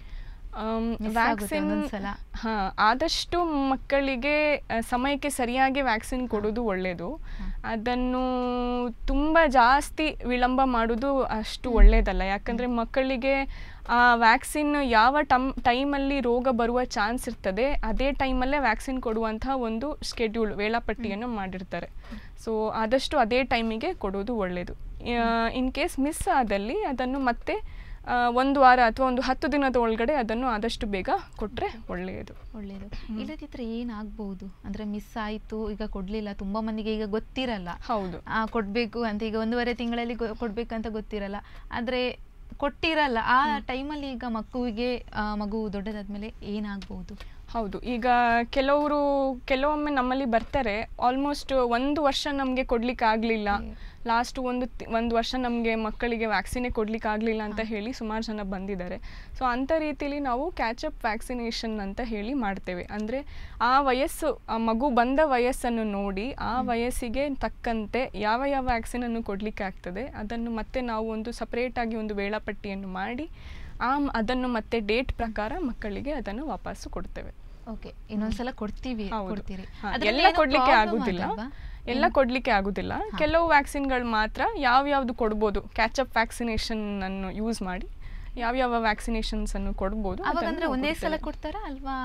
Miss ಆಗುತ್ತೆ ಒಂದೊಂದ್ಸಲ. ಹಾಂ ಆದಷ್ಟು ಮಕ್ಕಳಿಗೆ ಆ, ಸಮಯಕ್ಕೆ ಸರಿಯಾಗಿ ವ್ಯಾಕ್ಸಿನ್ ಕೊಡೋದು ಒಳ್ಳೆಯದು ಅದನ್ನು ತುಂಬ ಜಾಸ್ತಿ ವಿಳಂಬ ಮಾಡೋದು ಅಷ್ಟು ಒಳ್ಳೆಯದಲ್ಲ ಯಾಕಂದರೆ ಮಕ್ಕಳಿಗೆ ಆ ವ್ಯಾಕ್ಸಿನ್ ಯಾವ ಟಮ್ ಟೈಮಲ್ಲಿ ರೋಗ ಬರುವ ಚಾನ್ಸ್ ಇರ್ತದೆ ಅದೇ ಟೈಮಲ್ಲೇ ವ್ಯಾಕ್ಸಿನ್ ಕೊಡುವಂತಹ ಒಂದು ಸ್ಕೆಡ್ಯೂಲ್ ವೇಳಾಪಟ್ಟಿಯನ್ನು ಮಾಡಿರ್ತಾರೆ ಸೊ ಆದಷ್ಟು ಅದೇ ಟೈಮಿಗೆ ಕೊಡೋದು ಒಳ್ಳೆಯದು ಇನ್ ಕೇಸ್ ಮಿಸ್ ಆದಲ್ಲಿ ಅದನ್ನು ಮತ್ತೆ ಆ, ಒಂದು ವಾರ ಅಥವಾ ಒಂದು ಹತ್ತು ದಿನದ ಒಳಗಡೆ ಅದನ್ನು ಆದಷ್ಟು ಬೇಗ ಕೊಟ್ಟರೆ ಒಳ್ಳೆಯದು ಒಳ್ಳೇದು ಇಲ್ಲದಿದ್ರೆ ಏನಾಗ್ಬಹುದು ಅಂದ್ರೆ ಮಿಸ್ ಆಯ್ತು ಈಗ ಕೊಡ್ಲಿಲ್ಲ ತುಂಬಾ ಮಂದಿಗೆ ಈಗ ಗೊತ್ತಿರಲ್ಲ ಹೌದು ಆ ಕೊಡ್ಬೇಕು ಅಂತ ಈಗ ಒಂದೂವರೆ ತಿಂಗಳಲ್ಲಿ ಗೊ- ಕೊಡ್ಬೇಕಂತ ಗೊತ್ತಿರಲ್ಲ ಆದ್ರೆ ಕೊಟ್ಟಿರಲ್ಲ ಆ ಟೈಮಲ್ಲಿ ಈಗ ಮಗುವಿಗೆ ಆ, ಮಗು ದೊಡ್ಡದಾದ್ಮೇಲೆ ಏನಾಗ್ಬಹುದು ಹೌದು ಈಗ ಕೆಲವರು ಕೆಲವೊಮ್ಮೆ ನಮ್ಮಲ್ಲಿ ಬರ್ತಾರೆ ಆಲ್ಮೋಸ್ಟ್ ಒಂದು ವರ್ಷ ನಮಗೆ ಕೊಡ್ಲಿಕ್ಕೆ ಆಗಲಿಲ್ಲ ಲಾಸ್ಟ್ ಒಂದು ತಿ- ಒಂದು ವರ್ಷ ನಮಗೆ ಮಕ್ಕಳಿಗೆ ವ್ಯಾಕ್ಸಿನೇ ಕೊಡ್ಲಿಕ್ಕೆ ಆಗಲಿಲ್ಲ ಅಂತ ಹೇಳಿ ಸುಮಾರು ಜನ ಬಂದಿದ್ದಾರೆ ಸೊ ಅಂಥ ರೀತಿಲಿ ನಾವು ಕ್ಯಾಚಪ್ ವ್ಯಾಕ್ಸಿನೇಷನ್ ಅಂತ ಹೇಳಿ ಮಾಡ್ತೇವೆ ಅಂದರೆ ಆ ವಯಸ್ಸು ಆ ಮಗು ಬಂದ ವಯಸ್ಸನ್ನು ನೋಡಿ ಆ ವಯಸ್ಸಿಗೆ ತಕ್ಕಂತೆ ಯಾವ ಯಾವ ವ್ಯಾಕ್ಸಿನನ್ನು ಕೊಡಲಿಕ್ಕೆ ಆಗ್ತದೆ ಅದನ್ನು ಮತ್ತೆ ನಾವು ಒಂದು ಸಪ್ರೇಟಾಗಿ ಒಂದು ವೇಳಾಪಟ್ಟಿಯನ್ನು ಮಾಡಿ ಆ ಮ್- ಅದನ್ನು ಮತ್ತೆ ಡೇಟ್ ಪ್ರಕಾರ ಮಕ್ಕಳಿಗೆ ಅದನ್ನು ವಾಪಸ್ಸು ಕೊಡ್ತೇವೆ ಓಕೆ ಇನ್ನೊಂದ್ಸಲ ಕೊಡ್ತೀವಿ ಹೌದು. ಕೊಡ್ತೀರಿ ಹಾ, ಅದ್ರಲ್ಲಿ ಎಲ್ಲ ಏನೋ ಕೊಡ್ಲಿಕ್ಕೆ problem ಆಗುದಿಲ್ಲ ಆಗಲ್ವಾ? ಎಲ್ಲ ಕೊಡ್ಲಿಕ್ಕೆ ಆಗುದಿಲ್ಲ ಕೆಲವು ವ್ಯಾಕ್ಸಿನ್ಗಳು ಮಾತ್ರ ಯಾವ್ಯಾವ್ದು ಕೊಡ್ಬೋದು ಕ್ಯಾಚಪ್ ವ್ಯಾಕ್ಸಿನೇಷನ್ ಅನ್ನು ಯೂಸ್ ಮಾಡಿ ಯಾವ್ಯಾವ ವ್ಯಾಕ್ಸಿನೇಷನ್ಸ್ ಅನ್ನು ಕೊಡ್ಬೋದು ಅವಾಗ ಅದನ್ನು ಅಂದ್ರೆ ನಾವು ಒಂದೇ ಸಲ ಕೊಡ್ತೇವೆ. ಕೊಡ್ತಾರಾ ಅಲ್ವಾ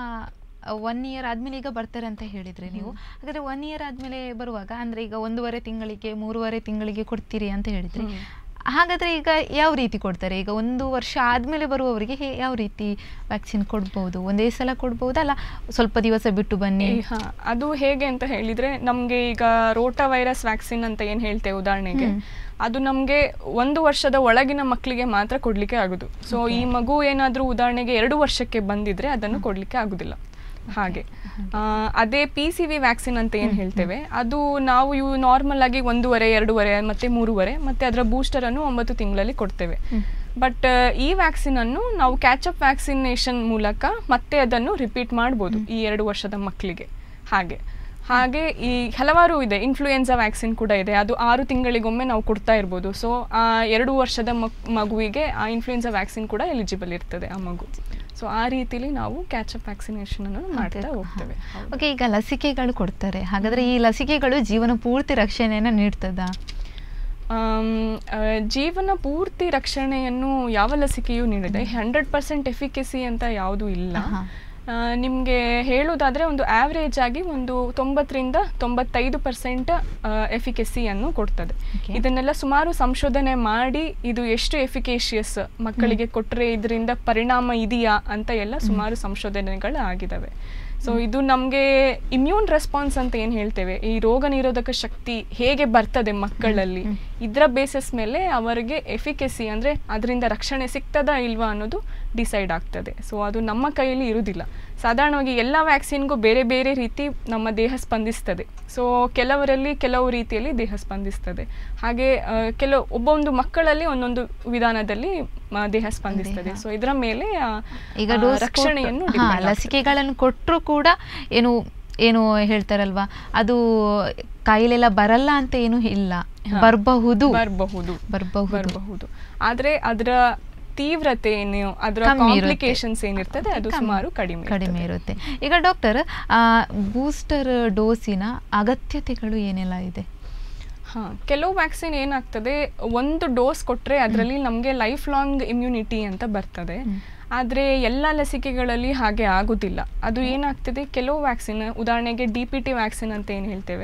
ಒನ್ ಇಯರ್ ಆದ್ಮೇಲೆ ಈಗ ಬರ್ತಾರೆ ಅಂತ ಹೇಳಿದ್ರಿ ನೀವು ಹಾಗಾದ್ರೆ ಒನ್ ಇಯರ್ ಆದ್ಮೇಲೆ ಬರುವಾಗ ಅಂದ್ರೆ ಈಗ ಒಂದೂವರೆ ತಿಂಗಳಿಗೆ ಮೂರುವರೆ ತಿಂಗಳಿಗೆ ಕೊಡ್ತೀರಿ ಅಂತ ಹೇಳಿದ್ರಿ ಹ್ಮ್. ಹಾಗಾದ್ರೆ ಈಗ ಯಾವ ರೀತಿ ಕೊಡ್ತಾರೆ ಈಗ ಒಂದು ವರ್ಷ ಆದ್ಮೇಲೆ ಬರುವವರಿಗೆ ಹೇ- ಯಾವ ರೀತಿ ವ್ಯಾಕ್ಸಿನ್ ಕೊಡ್ಬೋದು ಒಂದೇ ಸಲ ಕೊಡ್ಬೋದಾ ಅಲ್ಲ ಸ್ವಲ್ಪ ದಿವಸ ಬಿಟ್ಟು ಬನ್ನಿ ಏ, ಹಾ ಅದು ಹೇಗೆ ಅಂತ ಹೇಳಿದ್ರೆ ನಮ್ಗೆ ಈಗ ರೋಟಾ ವೈರಸ್ ವ್ಯಾಕ್ಸಿನ್ ಅಂತ ಏನ್ ಹೇಳ್ತೇವೆ ಉದಾಹರಣೆಗೆ ಹ್ಮ್. ಅದು ನಮ್ಗೆ ಒಂದು ವರ್ಷದ ಒಳಗಿನ ಮಕ್ಕಳಿಗೆ ಮಾತ್ರ ಕೊಡ್ಲಿಕ್ಕೆ ಆಗುದು ಸೊ ಈ ಮಗು ಏನಾದ್ರೂ ಉದಾಹರಣೆಗೆ ಎರಡು ವರ್ಷಕ್ಕೆ ಬಂದಿದ್ರೆ ಅದನ್ನು ಕೊಡ್ಲಿಕ್ಕೆ ಆಗುದಿಲ್ಲ ಹಾಗೆ ಆ, ಅದೇ ಪಿ ಸಿ ವಿ ವ್ಯಾಕ್ಸಿನ್ ಅಂತ ಏನು ಹೇಳ್ತೇವೆ ಅದು ನಾವು ಇವು ನಾರ್ಮಲ್ ಆಗಿ ಒಂದೂವರೆ ಎರಡೂವರೆ ಮತ್ತೆ ಮೂರುವರೆ ಮತ್ತೆ ಅದರ ಬೂಸ್ಟರ್ ಅನ್ನು ಒಂಬತ್ತು ತಿಂಗಳಲ್ಲಿ ಕೊಡ್ತೇವೆ ಹ್ಮ್. ಬಟ್ ಈ ವ್ಯಾಕ್ಸಿನ್ ಅನ್ನು ನಾವು ಕ್ಯಾಚಪ್ ವ್ಯಾಕ್ಸಿನೇಷನ್ ಮೂಲಕ ಮತ್ತೆ ಅದನ್ನು ರಿಪೀಟ್ ಮಾಡ್ಬೋದು ಈ ಎರಡು ವರ್ಷದ ಮಕ್ಕಳಿಗೆ ಹಾಗೆ ಹಾಗೆ ಈ ಹಲವಾರು ಇದೆ ಇನ್ಫ್ಲೂಯೆನ್ಸಾ ವ್ಯಾಕ್ಸಿನ್ ಕೂಡ ಇದೆ ಅದು ಆರು ತಿಂಗಳಿಗೊಮ್ಮೆ ನಾವು ಕೊಡ್ತಾ ಇರ್ಬೋದು ಸೊ ಆ ಎರಡು ವರ್ಷದ ಮಕ್ ಮಗುವಿಗೆ ಆ ಇನ್ಫ್ಲೂಯೆನ್ಸಾ ವ್ಯಾಕ್ಸಿನ್ ಕೂಡ ಎಲಿಜಿಬಲ್ ಇರ್ತದೆ ಆ ಮಗು ಸೊ ಆ ರೀತಿಲಿ ನಾವು ಕ್ಯಾಚಪ್ ವ್ಯಾಕ್ಸಿನೇಷನ್ ಅನ್ನು ಮಾಡ್ತಾ ಅದೇ, ಹೋಗ್ತೇವೆ ಹಾ. ಹೌದು. ಓಕೆ ಈಗ ಲಸಿಕೆಗಳು ಕೊಡ್ತಾರೆ ಹಾಗಾದ್ರೆ ಈ ಲಸಿಕೆಗಳು ಜೀವನ ಪೂರ್ತಿ ರಕ್ಷಣೆಯನ್ನು ನೀಡ್ತದಾ ಆಮ್, ಆ, ಜೀವನ ಪೂರ್ತಿ ರಕ್ಷಣೆಯನ್ನು ಯಾವ ಲಸಿಕೆಯೂ ನೀಡಿದೆ ಹಂಡ್ರೆಡ್ ಪರ್ಸೆಂಟ್ ಎಫಿಕೆಸಿ ಅಂತ ಯಾವುದೂ ಇಲ್ಲ ಆಹಾ. ನಿಮಗೆ ಹೇಳುವುದಾದ್ರೆ ಒಂದು ಆವ್ರೇಜ್ ಆಗಿ ಒಂದು ತೊಂಬತ್ತರಿಂದ ತೊಂಬತ್ತೈದು ಪರ್ಸೆಂಟ್ ಎಫಿಕೆಸಿಯನ್ನು ಕೊಡ್ತದೆ Okay. ಇದನ್ನೆಲ್ಲ ಸುಮಾರು ಸಂಶೋಧನೆ ಮಾಡಿ ಇದು ಎಷ್ಟು ಎಫಿಕೇಶಿಯಸ್ ಮಕ್ಕಳಿಗೆ ಕೊಟ್ಟರೆ ಇದರಿಂದ ಪರಿಣಾಮ ಇದೆಯಾ ಅಂತ ಎಲ್ಲ ಸುಮಾರು ಸಂಶೋಧನೆಗಳು ಆಗಿದ್ದಾವೆ ಸೊ ಇದು ನಮಗೆ ಇಮ್ಯೂನ್ ರೆಸ್ಪಾನ್ಸ್ ಅಂತ ಏನು ಹೇಳ್ತೇವೆ ಈ ರೋಗ ನಿರೋಧಕ ಶಕ್ತಿ ಹೇಗೆ ಬರ್ತದೆ ಮಕ್ಕಳಲ್ಲಿ ಹ್ಮ್. ಇದರ ಬೇಸಿಸ್ ಮೇಲೆ ಅವರಿಗೆ ಎಫಿಕೆಸಿ ಅಂದರೆ ಅದರಿಂದ ರಕ್ಷಣೆ ಸಿಗ್ತದಾ ಇಲ್ವಾ ಅನ್ನೋದು ಡಿಸೈಡ್ ಆಗ್ತದೆ ಸೊ ಅದು ನಮ್ಮ ಕೈಯಲ್ಲಿ ಇರುವುದಿಲ್ಲ ಸಾಧಾರಣವಾಗಿ ಎಲ್ಲ ವ್ಯಾಕ್ಸಿನ್ಗೂ ಬೇರೆ ಬೇರೆ ರೀತಿ ನಮ್ಮ ದೇಹ ಸ್ಪಂದಿಸ್ತದೆ ಸೊ ಕೆಲವರಲ್ಲಿ ಕೆಲವು ರೀತಿಯಲ್ಲಿ ದೇಹ ಸ್ಪಂದಿಸ್ತದೆ ಹಾಗೆ ಆ, ಕೆಲವು ಒಬ್ಬೊಂದು ಮಕ್ಕಳಲ್ಲಿ ಒಂದೊಂದು ವಿಧಾನದಲ್ಲಿ ಮ, ದೇಹ ಸ್ಪಂದಿಸ್ತದೆ ದೇಹ. ಸೊ ಇದರ ಮೇಲೆ ಆ, ಈಗ ಆ, ಡೋಸ್ ರಕ್ಷಣೆಯನ್ನು ಹಾ depend ಆಗ್ತದೆ. ಲಸಿಕೆಗಳನ್ನು ಕೊಟ್ಟರು ಕೂಡ ಏನು ಏನು ಹೇಳ್ತಾರಲ್ವಾ ಅದು ಕಾಯಿಲೆಲ್ಲ ಬರಲ್ಲ ಅಂತ ಏನು ಇಲ್ಲ ಹಾ. ಬರಬಹುದು ಬರಬಹುದು ಬರಬಹುದು ಬರಬಹುದು ಆದ್ರೆ ಅದರ ತೀವ್ರತೆ ಏನು ಅದರ ಕಮ್ಮಿ ಇರುತ್ತೆ. ಕಾಂಪ್ಲಿಕೇಶನ್ಸ್ ಏನಿರ್ತದೆ ಅದು ಕಮ್ಮಿ- ಸುಮಾರು ಕಡಿಮೆ ಕಡಿಮೆ ಇರ್ತದೆ. ಇರುತ್ತೆ ಈಗ ಡಾಕ್ಟರ್ ಬೂಸ್ಟರ್ ಡೋಸಿನ ಅಗತ್ಯತೆಗಳು ಏನೆಲ್ಲ ಇದೆ ಹಾ ಕೆಲವು ವ್ಯಾಕ್ಸಿನ್ ಏನಾಗ್ತದೆ ಒಂದು ಡೋಸ್ ಕೊಟ್ರೆ ಅದರಲ್ಲಿ ನಮಗೆ ಲೈಫ್ ಲಾಂಗ್ ಇಮ್ಯುನಿಟಿ ಅಂತ ಬರ್ತದೆ ಹ್ಮ್. ಆದರೆ ಎಲ್ಲ ಲಸಿಕೆಗಳಲ್ಲಿ ಹಾಗೆ ಆಗೋದಿಲ್ಲ ಅದು ಏನಾಗ್ತದೆ ಕೆಲವು ವ್ಯಾಕ್ಸಿನ್ ಉದಾಹರಣೆಗೆ ಡಿ ಪಿ ಟಿ ವ್ಯಾಕ್ಸಿನ್ ಅಂತ ಏನು ಹೇಳ್ತೇವೆ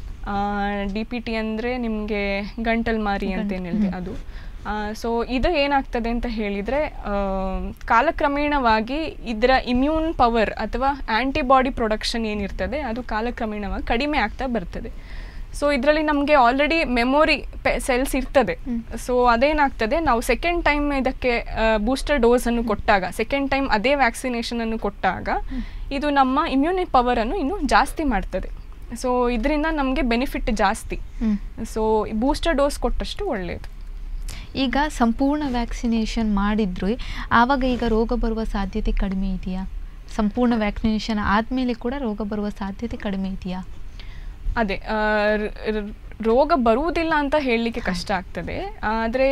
ಡಿ ಪಿ ಟಿ ಅಂದರೆ ನಿಮಗೆ ಗಂಟಲ್ ಮಾರಿ ಅಂತ ಏನು ಹೇಳ್ತೇವೆ ಅದು ಸೊ ಇದು ಏನಾಗ್ತದೆ ಅಂತ ಹೇಳಿದರೆ ಕಾಲಕ್ರಮೇಣವಾಗಿ ಇದರ ಇಮ್ಯೂನ್ ಪವರ್ ಅಥವಾ ಆ್ಯಂಟಿಬಾಡಿ ಪ್ರೊಡಕ್ಷನ್ ಏನಿರ್ತದೆ ಅದು ಕಾಲಕ್ರಮೇಣವಾಗಿ ಕಡಿಮೆ ಆಗ್ತಾ ಬರ್ತದೆ ಸೊ ಇದರಲ್ಲಿ ನಮಗೆ ಆಲ್ರೆಡಿ ಮೆಮೊರಿ ಸೆಲ್ಸ್ ಇರ್ತದೆ ಹ್ಮ್. ಸೊ ಅದೇನಾಗ್ತದೆ ನಾವು ಸೆಕೆಂಡ್ ಟೈಮ್ ಇದಕ್ಕೆ ಬೂಸ್ಟರ್ ಡೋಸ್ ಅನ್ನು ಕೊಟ್ಟಾಗ ಸೆಕೆಂಡ್ ಟೈಮ್ ಅದೇ ವ್ಯಾಕ್ಸಿನೇಷನ್ ಅನ್ನು ಕೊಟ್ಟಾಗ ಇದು ನಮ್ಮ ಇಮ್ಯೂನಿ ಪವರ್ ಅನ್ನು ಇನ್ನು ಜಾಸ್ತಿ ಮಾಡ್ತದೆ ಸೊ ಇದರಿಂದ ನಮಗೆ ಬೆನಿಫಿಟ್ ಜಾಸ್ತಿ ಹ್ಮ್. ಸೊ ಬೂಸ್ಟರ್ ಡೋಸ್ ಕೊಟ್ಟಷ್ಟು ಒಳ್ಳೆಯದು ಈಗ ಸಂಪೂರ್ಣ ವ್ಯಾಕ್ಸಿನೇಷನ್ ಮಾಡಿದ್ರು ಆವಾಗ ಈಗ ರೋಗ ಬರುವ ಸಾಧ್ಯತೆ ಕಡಿಮೆ ಇದೆಯಾ ಸಂಪೂರ್ಣ ವ್ಯಾಕ್ಸಿನೇಷನ್ ಆದಮೇಲೆ ಕೂಡ ರೋಗ ಬರುವ ಸಾಧ್ಯತೆ ಕಡಿಮೆ ಇದೆಯಾ ಅದೇ ಆ, ರ- ರ- ರೋಗ ಬರುವುದಿಲ್ಲ ಅಂತ ಹೇಳಲಿಕ್ಕೆ ಕಷ್ಟ ಆಗ್ತದೆ ಆದರೆ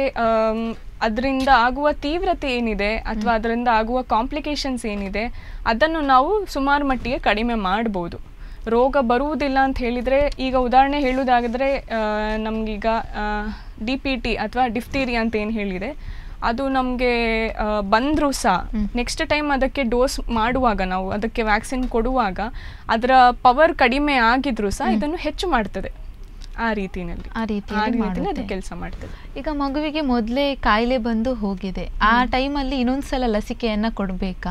ಅದರಿಂದ ಆಗುವ ತೀವ್ರತೆ ಏನಿದೆ ಅಥವಾ ಅದರಿಂದ ಆಗುವ ಕಾಂಪ್ಲಿಕೇಶನ್ಸ್ ಏನಿದೆ ಅದನ್ನು ನಾವು ಸುಮಾರು ಮಟ್ಟಿಗೆ ಕಡಿಮೆ ಮಾಡ್ಬೋದು ರೋಗ ಬರುವುದಿಲ್ಲ ಅಂತ ಹೇಳಿದರೆ ಈಗ ಉದಾಹರಣೆ ಹೇಳುವುದಾಗಿದ್ರೆ ನಮಗೀಗ ಡಿ ಪಿ ಟಿ ಅಥವಾ ಡಿಫ್ತೀರಿಯಾ ಅಂತ ಏನು ಹೇಳಿದೆ ಅದು ನಮಗೆ ಬಂದರೂ ಸಹ ಹ್ಮ್. ನೆಕ್ಸ್ಟ್ ಟೈಮ್ ಅದಕ್ಕೆ ಡೋಸ್ ಮಾಡುವಾಗ ನಾವು ಅದಕ್ಕೆ ವ್ಯಾಕ್ಸಿನ್ ಕೊಡುವಾಗ ಅದರ ಪವರ್ ಕಡಿಮೆ ಆಗಿದ್ರೂ ಸಹ ಇದನ್ನು ಹೆಚ್ಚು ಮಾಡ್ತದೆ ಆ ರೀತಿನಲ್ಲಿ ಆ ಆ ರೀತಿಯಲ್ಲಿ ರೀತಿಯಲ್ಲಿ ಅದು ಮಾಡುತ್ತೆ. ಕೆಲಸ ಮಾಡ್ತದೆ ಈಗ ಮಗುವಿಗೆ ಮೊದಲೇ ಕಾಯಿಲೆ ಬಂದು ಹೋಗಿದೆ ಆ ಟೈಮಲ್ಲಿ ಇನ್ನೊಂದ್ಸಲ ಲಸಿಕೆಯನ್ನ ಕೊಡಬೇಕಾ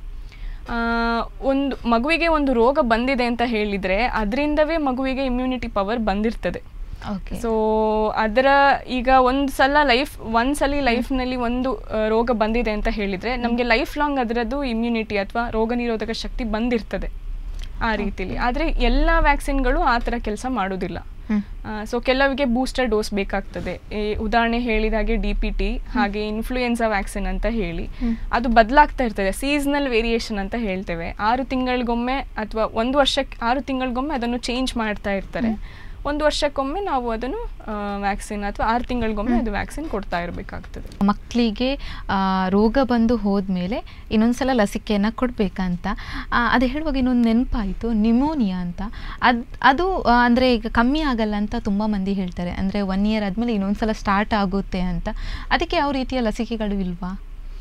ಆ, ಒಂದು ಮಗುವಿಗೆ ಒಂದು ರೋಗ ಬಂದಿದೆ ಅಂತ ಹೇಳಿದ್ರೆ ಅದರಿಂದವೇ ಮಗುವಿಗೆ ಇಮ್ಯುನಿಟಿ ಪವರ್ ಬಂದಿರ್ತದೆ ಓಕೆ ಸೊ ಅದರ ಈಗ ಒಂದು ಸಲ ಲೈಫ್ ಒಂದು ಸಲ ಲೈಫ್ನಲ್ಲಿ ಒಂದು ಆ, ರೋಗ ಬಂದಿದೆ ಅಂತ ಹೇಳಿದರೆ ನಮಗೆ ಲೈಫ್ ಲಾಂಗ್ ಅದರದ್ದು ಇಮ್ಯುನಿಟಿ ಅಥವಾ ರೋಗ ನಿರೋಧಕ ಶಕ್ತಿ ಬಂದಿರ್ತದೆ ಆ ರೀತಿಲಿ ಆದರೆ ಎಲ್ಲ ವ್ಯಾಕ್ಸಿನ್ಗಳು ಆ ಥರ ಕೆಲಸ ಮಾಡೋದಿಲ್ಲ ಹ್ಮ್ ಸೊ ಕೆಲವಿಗೆ ಬೂಸ್ಟರ್ ಡೋಸ್ ಬೇಕಾಗ್ತದೆ ಈ ಉದಾಹರಣೆ ಹೇಳಿದಾಗೆ ಡಿ ಪಿ ಟಿ ಹಾಗೆ ಇನ್ಫ್ಲೂಯೆನ್ಸಾ ವ್ಯಾಕ್ಸಿನ್ ಅಂತ ಹೇಳಿ ಹ್ಮ್. ಅದು ಬದಲಾಗ್ತಾ ಇರ್ತದೆ ಸೀಸನಲ್ ವೇರಿಯೇಷನ್ ಅಂತ ಹೇಳ್ತೇವೆ ಆರು ತಿಂಗಳಿಗೊಮ್ಮೆ ಅಥವಾ ಒಂದು ವರ್ಷಕ್ಕೆ ಆರು ತಿಂಗಳಿಗೊಮ್ಮೆ ಅದನ್ನು ಚೇಂಜ್ ಮಾಡ್ತಾ ಇರ್ತಾರೆ ಒಂದು ವರ್ಷಕ್ಕೊಮ್ಮೆ ನಾವು ಅದನ್ನು ವ್ಯಾಕ್ಸಿನ್ ಅಥವಾ ಆರು ತಿಂಗಳಿಗೊಮ್ಮೆ ಅದು ವ್ಯಾಕ್ಸಿನ್ ಕೊಡ್ತಾ ಇರಬೇಕಾಗ್ತದೆ ಮಕ್ಕಳಿಗೆ ರೋಗ ಬಂದು ಹೋದ್ಮೇಲೆ ಇನ್ನೊಂದ್ಸಲ ಲಸಿಕೆಯನ್ನು ಕೊಡಬೇಕಂತ ಅದು ಹೇಳುವಾಗ ಇನ್ನೊಂದು ನೆನಪಾಯಿತು ನಿಮೋನಿಯಾ ಅಂತ ಅದು ಅದು ಆ, ಅಂದ್ರೆ ಈಗ ಕಮ್ಮಿ ಆಗಲ್ಲ ಅಂತ ತುಂಬ ಮಂದಿ ಹೇಳ್ತಾರೆ ಅಂದರೆ ಒನ್ ಇಯರ್ ಆದಮೇಲೆ ಇನ್ನೊಂದ್ಸಲ ಸ್ಟಾರ್ಟ್ ಆಗುತ್ತೆ ಅಂತ ಅದಕ್ಕೆ ಯಾವ ರೀತಿಯ ಲಸಿಕೆಗಳು ಇಲ್ವಾ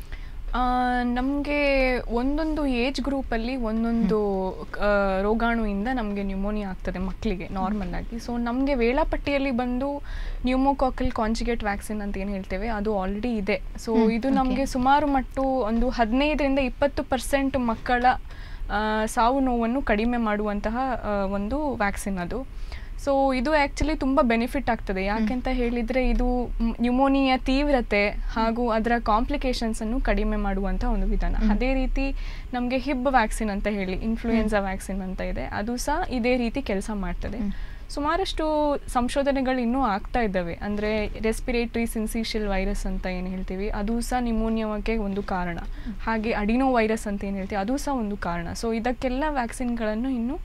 ನಮಗೆ ಒಂದೊಂದು ಏಜ್ ಗ್ರೂಪಲ್ಲಿ ಒಂದೊಂದು ಆ, ರೋಗಾಣುವಿಂದ ನಮಗೆ ನ್ಯೂಮೋನಿಯಾ ಆಗ್ತದೆ ಮಕ್ಕಳಿಗೆ ನಾರ್ಮಲ್ ಆಗಿ ಸೊ ನಮಗೆ ವೇಳಾಪಟ್ಟಿಯಲ್ಲಿ ಬಂದು ನ್ಯೂಮೋಕಾಕಲ್ ಕಾಂಜಿಗೇಟ್ ವ್ಯಾಕ್ಸಿನ್ ಅಂತ ಏನು ಹೇಳ್ತೇವೆ ಅದು ಆಲ್ರೆಡಿ ಇದೆ ಸೊ ಹ್ಮ್, ಇದು okay. ನಮಗೆ ಸುಮಾರು ಮಟ್ಟು ಒಂದು ಹದಿನೈದರಿಂದ ಇಪ್ಪತ್ತು ಪರ್ಸೆಂಟ್ ಮಕ್ಕಳ ಆ, ಸಾವು ನೋವನ್ನು ಕಡಿಮೆ ಮಾಡುವಂತಹ ಆ, ಒಂದು ವ್ಯಾಕ್ಸಿನ್ ಅದು ಸೊ ಇದು ಆ್ಯಕ್ಚುಲಿ ತುಂಬ ಬೆನಿಫಿಟ್ ಆಗ್ತದೆ ಯಾಕೆಂತ ಹೇಳಿದರೆ ಇದು ನ್ಯೂಮೋನಿಯಾ ತೀವ್ರತೆ ಹಾಗೂ ಅದರ ಕಾಂಪ್ಲಿಕೇಶನ್ಸನ್ನು ಕಡಿಮೆ ಮಾಡುವಂಥ ಒಂದು ವಿಧಾನ ಹ್ಮ್. ಅದೇ ರೀತಿ ನಮಗೆ ಹಿಬ್ ವ್ಯಾಕ್ಸಿನ್ ಅಂತ ಹೇಳಿ ಇನ್ಫ್ಲೂಯೆನ್ಸಾ ವ್ಯಾಕ್ಸಿನ್ ಅಂತ ಇದೆ ಅದು ಸಹ ಇದೇ ರೀತಿ ಕೆಲಸ ಮಾಡ್ತದೆ ಹ್ಮ್. ಸುಮಾರಷ್ಟು ಸಂಶೋಧನೆಗಳು ಇನ್ನೂ ಆಗ್ತಾ ಇದ್ದಾವೆ ಅಂದರೆ ರೆಸ್ಪಿರೇಟರಿ ಸಿನ್ಸಿಷಿಯಲ್ ವೈರಸ್ ಅಂತ ಏನು ಹೇಳ್ತೀವಿ ಅದು ಸಹ ನಿಮೋನಿಯಾಗೆ ಒಂದು ಕಾರಣ ಹಾಗೆ ಅಡಿನೋ ವೈರಸ್ ಅಂತ ಏನು ಹೇಳ್ತೀವಿ ಅದು ಸಹ ಒಂದು ಕಾರಣ ಸೊ ಇದಕ್ಕೆಲ್ಲ ವ್ಯಾಕ್ಸಿನ್ಗಳನ್ನು ಇನ್ನೂ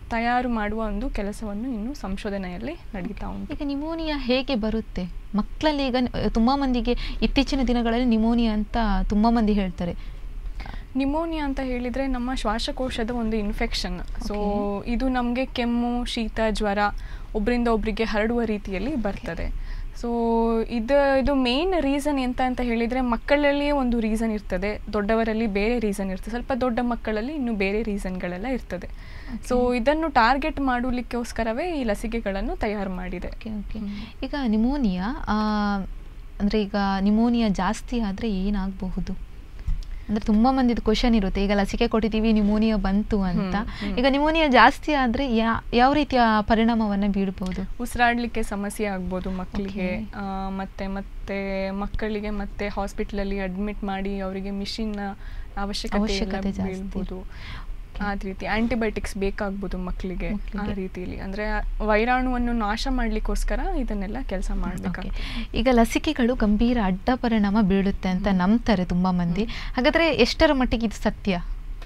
ತಯಾರು ಮಾಡುವ ಒಂದು ಕೆಲಸವನ್ನು ಇನ್ನು ಸಂಶೋಧನೆಯಲ್ಲಿ ನಡೀತಾ ಉಂಟು ಈಗ ನಿಮೋನಿಯಾ ಹೇಗೆ ಬರುತ್ತೆ ಮಕ್ಕಳಲ್ಲಿ ಈಗ ನ- ತುಂಬಾ ಮಂದಿಗೆ ಇತ್ತೀಚಿನ ದಿನಗಳಲ್ಲಿ ನಿಮೋನಿಯಾ ಅಂತ ತುಂಬಾ ಮಂದಿ ಹೇಳ್ತಾರೆ ನಿಮೋನಿಯಾ ಅಂತ ಹೇಳಿದ್ರೆ ನಮ್ಮ ಶ್ವಾಸಕೋಶದ ಒಂದು ಇನ್ಫೆಕ್ಷನ್ ಸೊ ಇದು ನಮಗೆ ಕೆಮ್ಮು ಶೀತ ಜ್ವರ ಒಬ್ಬರಿಂದ ಒಬ್ಬರಿಗೆ ಹರಡುವ ರೀತಿಯಲ್ಲಿ ಬರ್ತದೆ ಸೊ ಇದು ಇದು ಮೇನ್ ರೀಸನ್ ಎಂತ ಅಂತ ಹೇಳಿದರೆ ಮಕ್ಕಳಲ್ಲಿಯೇ ಒಂದು ರೀಸನ್ ಇರ್ತದೆ ದೊಡ್ಡವರಲ್ಲಿ ಬೇರೆ ರೀಸನ್ ಇರ್ತದೆ ಸ್ವಲ್ಪ ದೊಡ್ಡ ಮಕ್ಕಳಲ್ಲಿ ಇನ್ನು ಬೇರೆ ರೀಸನ್ಗಳೆಲ್ಲ ಇರ್ತದೆ ಸೊ ಇದನ್ನು ಟಾರ್ಗೆಟ್ ಮಾಡಲಿಕ್ಕೋಸ್ಕರವೇ ಈ ಲಸಿಕೆಗಳನ್ನು ತಯಾರು ಮಾಡಿದೆ ಓಕೆ ಓಕೆ ಈಗ ನಿಮೋನಿಯಾ ಆ, ಅಂದ್ರೆ ಈಗ ನಿಮೋನಿಯಾ ಜಾಸ್ತಿ ಆದ್ರೆ ಏನಾಗಬಹುದು ಅಂದ್ರೆ ತುಂಬಾ ಮಂದಿದು ಕ್ವಶನ್ ಇರುತ್ತೆ ಈಗ ಲಸಿಕೆ ಕೊಟ್ಟಿದ್ದೀವಿ ನಿಮೋನಿಯಾ ಬಂತು ಅಂತ ಹ್ಮ್, ಹ್ಮ್. ಈಗ ನಿಮೋನಿಯಾ ಜಾಸ್ತಿ ಆದ್ರೆ ಯಾ- ಯಾವ ರೀತಿಯ ಪರಿಣಾಮವನ್ನ ಬೀಳಬಹುದು ಉಸಿರಾಡ್ಲಿಕ್ಕೆ ಸಮಸ್ಯೆ ಆಗ್ಬೋದು ಮಕ್ಕಳಿಗೆ Okay. ಆ, ಮತ್ತೆ ಮತ್ತೆ ಮಕ್ಕಳಿಗೆ ಮತ್ತೆ ಹಾಸ್ಪಿಟ್ಲಲ್ಲಿ ಅಡ್ಮಿಟ್ ಮಾಡಿ ಅವರಿಗೆ ಮಿಷಿನ್ ಅವಶ್ಯಕತೆ ಎಲ್ಲ ಅವಶ್ಯಕತೆ ಜಾಸ್ತಿ. ಬೀಳ್ಬೋದು ಆ ರೀತಿ ಆಂಟಿಬಯೋಟಿಕ್ಸ್ ಬೇಕಾಗ್ಬೋದು ಮಕ್ಕಳಿಗೆ ಆ ಮಕ್ಳಿಗೆ. ರೀತಿಯಲ್ಲಿ ಅಂದ್ರೆ ವೈರಾಣುವನ್ನು ನಾಶ ಮಾಡ್ಲಿಕ್ಕೋಸ್ಕರ ಇದನ್ನೆಲ್ಲ ಕೆಲಸ ಮಾಡ್ಬೇಕಾಗ್ತದೆ ಈಗ ಲಸಿಕೆಗಳು ಗಂಭೀರ ಅಡ್ಡ ಪರಿಣಾಮ ಬೀಳುತ್ತೆ ಅಂತ ನಂಬ್ತಾರೆ ತುಂಬಾ ಮಂದಿ ಹಾಗಾದ್ರೆ ಎಷ್ಟರ ಮಟ್ಟಿಗೆ ಇದು ಸತ್ಯ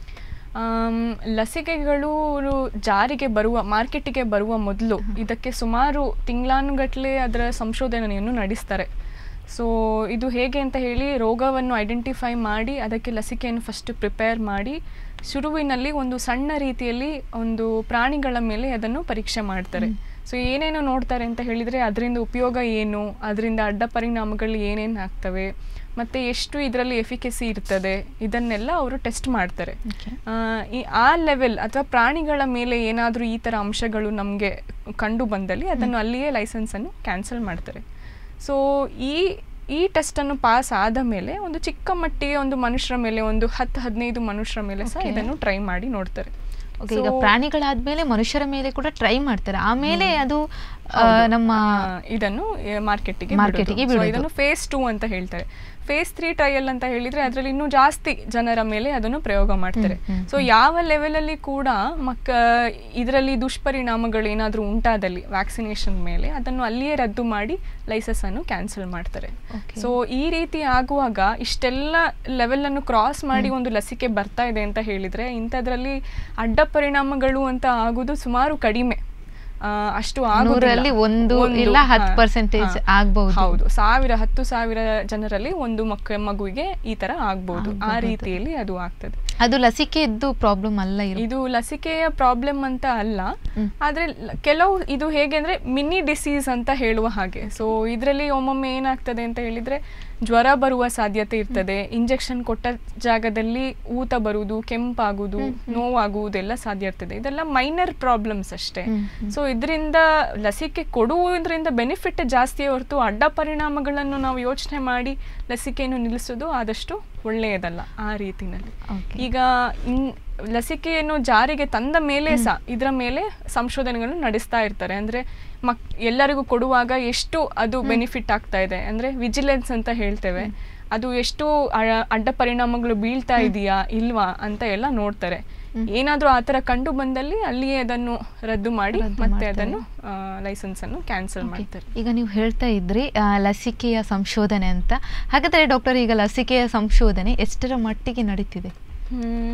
ಆಮ್, ಲಸಿಕೆಗಳು ಜಾರಿಗೆ ಬರುವ ಮಾರ್ಕೆಟಿಗೆ ಬರುವ ಮೊದಲು ಇದಕ್ಕೆ ಸುಮಾರು ತಿಂಗಳಾನುಗಟ್ಟಲೆ ಅದರ ಸಂಶೋಧನೆಯನ್ನು ನಡೆಸ್ತಾರೆ ಸೊ ಇದು ಹೇಗೆ ಅಂತ ಹೇಳಿ ರೋಗವನ್ನು ಐಡೆಂಟಿಫೈ ಮಾಡಿ ಅದಕ್ಕೆ ಲಸಿಕೆಯನ್ನು ಫಸ್ಟ್ ಪ್ರಿಪೇರ್ ಮಾಡಿ ಶುರುವಿನಲ್ಲಿ ಒಂದು ಸಣ್ಣ ರೀತಿಯಲ್ಲಿ ಒಂದು ಪ್ರಾಣಿಗಳ ಮೇಲೆ ಅದನ್ನು ಪರೀಕ್ಷೆ ಮಾಡ್ತಾರೆ ಸೊ ಏನೇನು ನೋಡ್ತಾರೆ ಅಂತ ಹೇಳಿದರೆ ಅದರಿಂದ ಉಪಯೋಗ ಏನು ಅದರಿಂದ ಅಡ್ಡ ಪರಿಣಾಮಗಳು ಏನೇನು ಆಗ್ತವೆ ಮತ್ತು ಎಷ್ಟು ಇದರಲ್ಲಿ ಎಫಿಕೆಸಿ ಇರ್ತದೆ ಇದನ್ನೆಲ್ಲ ಅವರು ಟೆಸ್ಟ್ ಮಾಡ್ತಾರೆ Okay. ಆ, ಈ ಆ ಲೆವೆಲ್ ಅಥವಾ ಪ್ರಾಣಿಗಳ ಮೇಲೆ ಏನಾದರೂ ಈ ಥರ ಅಂಶಗಳು ನಮಗೆ ಕಂಡು ಬಂದಲ್ಲಿ ಅದನ್ನು ಅಲ್ಲಿಯೇ ಲೈಸೆನ್ಸನ್ನು ಕ್ಯಾನ್ಸಲ್ ಮಾಡ್ತಾರೆ ಸೊ ಈ ಈ ಟೆಸ್ಟನ್ನು ಪಾಸ್ ಆದ ಮೇಲೆ ಒಂದು ಚಿಕ್ಕ ಮಟ್ಟಿಗೆ ಒಂದು ಮನುಷ್ಯರ ಮೇಲೆ ಒಂದು ಹತ್ತು ಹದಿನೈದು ಮನುಷ್ಯರ ಮೇಲೆ ಸಹ Okay. ಇದನ್ನು ಟ್ರೈ ಮಾಡಿ ನೋಡ್ತಾರೆ Okay, ಈಗ So, ಪ್ರಾಣಿಗಳಾದ್ಮೇಲೆ ಮನುಷ್ಯರ ಮೇಲೆ ಕೂಡ ಟ್ರೈ ಮಾಡ್ತಾರೆ ಆಮೇಲೆ ಅದು ಆ, ಹೌದು. ನಮ್ಮ ಆ, ಇದನ್ನು ಮಾರ್ಕೆಟಿಗೆ ಮಾರ್ಕೆಟಿಗೆ ಬಿಡೋದು. ಇದನ್ನು ಫೇಸ್ ಟೂ ಅಂತ ಹೇಳ್ತಾರೆ ಫೇಸ್ ತ್ರೀ ಟ್ರಯಲ್ ಅಂತ ಹೇಳಿದ್ರೆ ಅದರಲ್ಲಿ ಇನ್ನೂ ಜಾಸ್ತಿ ಜನರ ಮೇಲೆ ಅದನ್ನು ಪ್ರಯೋಗ ಮಾಡ್ತಾರೆ ಹ್ಮ್, ಹ್ಮ್, ಸೊ ಯಾವ ಲೆವೆಲಲ್ಲಿ ಕೂಡ ಮಕ್ಕ ಇದರಲ್ಲಿ ದುಷ್ಪರಿಣಾಮಗಳು ಏನಾದರೂ ಉಂಟಾದಲ್ಲಿ ವ್ಯಾಕ್ಸಿನೇಷನ್ ಮೇಲೆ ಅದನ್ನು ಅಲ್ಲಿಯೇ ರದ್ದು ಮಾಡಿ ಲೈಸೆನ್ಸ್ ಅನ್ನು ಕ್ಯಾನ್ಸಲ್ ಮಾಡ್ತಾರೆ Okay. ಸೊ ಈ ರೀತಿ ಆಗುವಾಗ ಇಷ್ಟೆಲ್ಲ ಲೆವೆಲ್ ಅನ್ನು ಕ್ರಾಸ್ ಮಾಡಿ ಒಂದು ಲಸಿಕೆ ಬರ್ತಾ ಇದೆ ಅಂತ ಹೇಳಿದ್ರೆ ಇಂಥದ್ರಲ್ಲಿ ಅಡ್ಡ ಪರಿಣಾಮಗಳು ಅಂತ ಆಗುದು ಸುಮಾರು ಕಡಿಮೆ ಆ, ಅಷ್ಟು ಆಗುದಿಲ್ಲ. ನೂರಲ್ಲಿ ಒಂದು ಇಲ್ಲ ಹಾ, ಹತ್ತು percentage ಹಾ. ಆಗ್ಬಹುದು. ಹೌದು ಸಾವಿರ ಹತ್ತು ಸಾವಿರ ಜನರಲ್ಲಿ ಒಂದು ಮಕ್ಕ ಮಗುವಿಗೆ ಈ ತರ ಆಗ್ಬಹುದು ಆ ಆಗ್ಬಹುದು. ರೀತಿಯಲ್ಲಿ ಅದು ಆಗ್ತದೆ ಅದು ಲಸಿಕೆದ್ದು ಪ್ರಾಬ್ಲಮ್ ಅಲ್ಲ ಇರು ಇದು ಲಸಿಕೆಯ ಪ್ರಾಬ್ಲಮ್ ಅಂತ ಅಲ್ಲ ಹ್ಮ್. ಆದ್ರೆ ಲ- ಕೆಲವು ಇದು ಹೇಗೆ ಅಂದ್ರೆ ಮಿನಿ ಡಿಸೀಸ್ ಅಂತ ಹೇಳುವ ಹಾಗೆ ಸೊ ಇದರಲ್ಲಿ ಒಮ್ಮೊಮ್ಮೆ ಏನಾಗ್ತದೆ ಅಂತ ಹೇಳಿದ್ರೆ ಜ್ವರ ಬರುವ ಸಾಧ್ಯತೆ ಇರ್ತದೆ ಇಂಜೆಕ್ಷನ್ ಕೊಟ್ಟ ಜಾಗದಲ್ಲಿ ಊತ ಬರುವುದು ಕೆಂಪಾಗುವುದು ನೋವಾಗುವುದೆಲ್ಲ ಸಾಧ್ಯ ಇರ್ತದೆ ಇದೆಲ್ಲ ಮೈನರ್ ಪ್ರಾಬ್ಲಮ್ಸ್ ಅಷ್ಟೇ ಹ್ಮ್, ಹ್ಮ್. ಸೊ ಇದರಿಂದ ಲಸಿಕೆ ಕೊಡುವುದರಿಂದ ಬೆನಿಫಿಟ್ ಜಾಸ್ತಿ ಹೊರತು ಅಡ್ಡ ಪರಿಣಾಮಗಳನ್ನು ನಾವು ಯೋಚನೆ ಮಾಡಿ ಲಸಿಕೆಯನ್ನು ನಿಲ್ಲಿಸೋದು ಆದಷ್ಟು ಒಳ್ಳೆಯದಲ್ಲ ಆ ರೀತಿನಲ್ಲಿ Okay. ಈಗ ಇನ್ ಲಸಿಕೆಯನ್ನು ಜಾರಿಗೆ ತಂದ ಮೇಲೆ ಸಹ ಇದರ ಮೇಲೆ ಸಂಶೋಧನೆಗಳನ್ನು ನಡೆಸ್ತಾ ಇರ್ತಾರೆ ಅಂದ್ರೆ ಮಕ್ ಎಲ್ಲರಿಗೂ ಕೊಡುವಾಗ ಎಷ್ಟು ಅದು ಬೆನಿಫಿಟ್ ಆಗ್ತಾ ಇದೆ ಅಂದ್ರೆ ವಿಜಿಲೆನ್ಸ್ ಅಂತ ಹೇಳ್ತೇವೆ ಅದು ಎಷ್ಟು ಅ- ಅಡ್ಡ ಪರಿಣಾಮಗಳು ಬೀಳ್ತಾ ಇದೆಯಾ ಇಲ್ವಾ ಅಂತ ಎಲ್ಲ ನೋಡ್ತಾರೆ ಏನಾದ್ರೂ ಆ ಥರ ಕಂಡು ಬಂದಲ್ಲಿ ಅಲ್ಲಿಯೇ ಅದನ್ನು ರದ್ದು ಮಾಡಿ ರದ್ದು ಮತ್ತೆ ಮಾಡ್ತಾರೆ. ಅದನ್ನು ಲೈಸೆನ್ಸ್ ಅನ್ನು ಕ್ಯಾನ್ಸಲ್ Okay. ಮಾಡ್ತಾರೆ ಈಗ ನೀವು ಹೇಳ್ತಾ ಇದ್ರಿ ಆ, ಲಸಿಕೆಯ ಸಂಶೋಧನೆ ಅಂತ ಹಾಗಾದ್ರೆ ಡಾಕ್ಟರ್ ಈಗ ಲಸಿಕೆಯ ಸಂಶೋಧನೆ ಎಷ್ಟರ ಮಟ್ಟಿಗೆ ನಡೀತಿದೆ ಹ್ಮ್.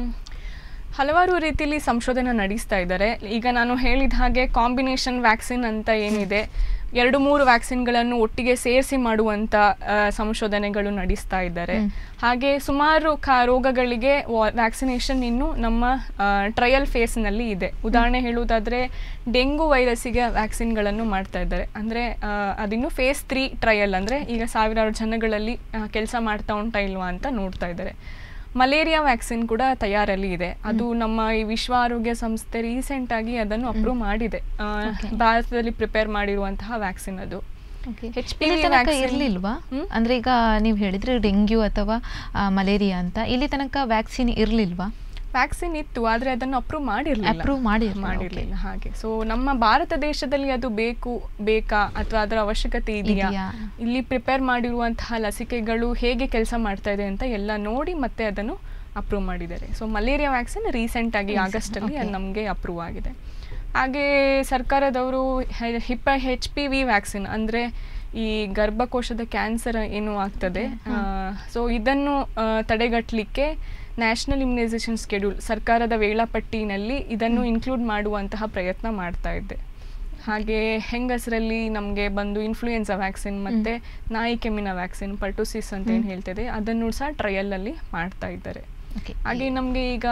ಹಲವಾರು ರೀತಿಯಲ್ಲಿ ಸಂಶೋಧನೆ ನಡೆಸ್ತಾ ಇದ್ದಾರೆ ಈಗ ನಾನು ಹೇಳಿದ ಹಾಗೆ ಕಾಂಬಿನೇಷನ್ ವ್ಯಾಕ್ಸಿನ್ ಅಂತ ಏನಿದೆ ಎರಡು ಮೂರು ವ್ಯಾಕ್ಸಿನ್ಗಳನ್ನು ಒಟ್ಟಿಗೆ ಸೇರಿಸಿ ಮಾಡುವಂತ ಆ, ಸಂಶೋಧನೆಗಳು ನಡೆಸ್ತಾ ಇದ್ದಾರೆ ಹ್ಮ್. ಹಾಗೆ ಸುಮಾರು ಕಾ ರೋಗಗಳಿಗೆ ವ್ಯಾಕ್ಸಿನೇಷನ್ ಇನ್ನು ನಮ್ಮ ಟ್ರಯಲ್ ಫೇಸ್ನಲ್ಲಿ ಇದೆ ಉದಾಹರಣೆ ಹೇಳುವುದಾದ್ರೆ ಡೆಂಗು ವೈರಸ್ಸಿಗೆ ವ್ಯಾಕ್ಸಿನ್ಗಳನ್ನು ಮಾಡ್ತಾ ಇದ್ದಾರೆ ಅಂದರೆ ಅದಿನ್ನು ಫೇಸ್ ತ್ರೀ ಟ್ರಯಲ್ ಅಂದರೆ ಈಗ ಸಾವಿರಾರು ಜನಗಳಲ್ಲಿ ಕೆಲಸ ಮಾಡ್ತಾ ಉಂಟಾ ಇಲ್ವಾ ಅಂತ ನೋಡ್ತಾ ಇದ್ದಾರೆ ಮಲೇರಿಯಾ ವ್ಯಾಕ್ಸಿನ್ ಕೂಡ ತಯಾರಲ್ಲಿ ಇದೆ ಅದು ನಮ್ಮ ಈ ವಿಶ್ವ ಆರೋಗ್ಯ ಸಂಸ್ಥೆ ರೀಸೆಂಟ್ ಆಗಿ ಅದನ್ನು ಅಪ್ರೂವ್ ಮಾಡಿದೆ ಆ, Okay. ಭಾರತದಲ್ಲಿ ಪ್ರಿಪೇರ್ ಮಾಡಿರುವಂತಹ ವ್ಯಾಕ್ಸಿನ್ ಅದು HPV ಇಲ್ಲಿ ತನಕ vaccine- ಇರ್ಲಿಲ್ವಾ ಹ್ಮ್? ಅಂದ್ರೆ ಈಗ ನೀವು ಹೇಳಿದ್ರೆ ಡೆಂಗ್ಯೂ ಅಥವಾ ಆ, ಮಲೇರಿಯಾ ಅಂತ ಇಲ್ಲಿ ತನಕ ವ್ಯಾಕ್ಸಿನ್ ಇರ್ಲಿಲ್ವಾ ವ್ಯಾಕ್ಸಿನ್ ಇತ್ತು ಆದ್ರೆ ಅದನ್ನು ಅಪ್ರೂವ್ ಮಾಡಿರ್ಲಿಲ್ಲ Approve ಮಾಡಿರ್ಲಿಲ್ಲ, ಮಾಡಿರ್ಲಿಲ್ಲ ಹಾಗೆ ಸೊ ನಮ್ಮ ಭಾರತ ದೇಶದಲ್ಲಿ ಅದು ಬೇಕು ಬೇಕಾ ಅಥವಾ ಅದರ ಅವಶ್ಯಕತೆ ಇದೆಯಾ ಇದೆಯಾ? ಇಲ್ಲಿ ಪ್ರಿಪೇರ್ ಮಾಡಿರುವಂತಹ ಲಸಿಕೆಗಳು ಹೇಗೆ ಕೆಲಸ ಮಾಡ್ತಾ ಇದೆ ಅಂತ ಎಲ್ಲ ನೋಡಿ ಮತ್ತೆ ಅದನ್ನು ಅಪ್ರೂವ್ ಮಾಡಿದ್ದಾರೆ ಸೊ ಮಲೇರಿಯಾ ವ್ಯಾಕ್ಸಿನ್ ರೀಸೆಂಟ್ ಆಗಿ Recent, ಆಗಸ್ಟ್ ಅಲ್ಲಿ okay. ನಮಗೆ ಅಪ್ರೂವ್ ಆಗಿದೆ ಹಾಗೆ ಸರ್ಕಾರದವರು ಹಿಪ ಹೆಚ್ ಪಿ ವಿ ವ್ಯಾಕ್ಸಿನ್ ಅಂದ್ರೆ ಈ ಗರ್ಭಕೋಶದ ಕ್ಯಾನ್ಸರ್ ಏನು ಆಗ್ತದೆ ಸೊ ಇದನ್ನು ಆ, ತಡೆಗಟ್ಟಲಿಕ್ಕೆ ನ್ಯಾಷನಲ್ ಇಮ್ಯುನೈಸೇಷನ್ ಸ್ಕೆಡ್ಯೂಲ್ ಸರ್ಕಾರದ ವೇಳಾಪಟ್ಟಿನಲ್ಲಿ ಇದನ್ನು ಇನ್ಕ್ಲೂಡ್ ಮಾಡುವಂತಹ ಪ್ರಯತ್ನ ಮಾಡ್ತಾ ಇದ್ದೆ ಹಾಗೆ ಹೆಂಗಸರಲ್ಲಿ ನಮಗೆ ಬಂದು ಇನ್ಫ್ಲೂಯೆನ್ಸಾ ವ್ಯಾಕ್ಸಿನ್ ಮತ್ತು ನಾಯಿ ಕೆಮ್ಮಿನ ವ್ಯಾಕ್ಸಿನ್ ಪರ್ಟುಸಿಸ್ ಅಂತ ಏನು ಹೇಳ್ತಿದೆ ಅದನ್ನು ಸಹ ಟ್ರಯಲಲ್ಲಿ ಮಾಡ್ತಾ ಇದ್ದಾರೆ ಓಕೆ ಹಾಗೆ ನಮಗೆ ಈಗ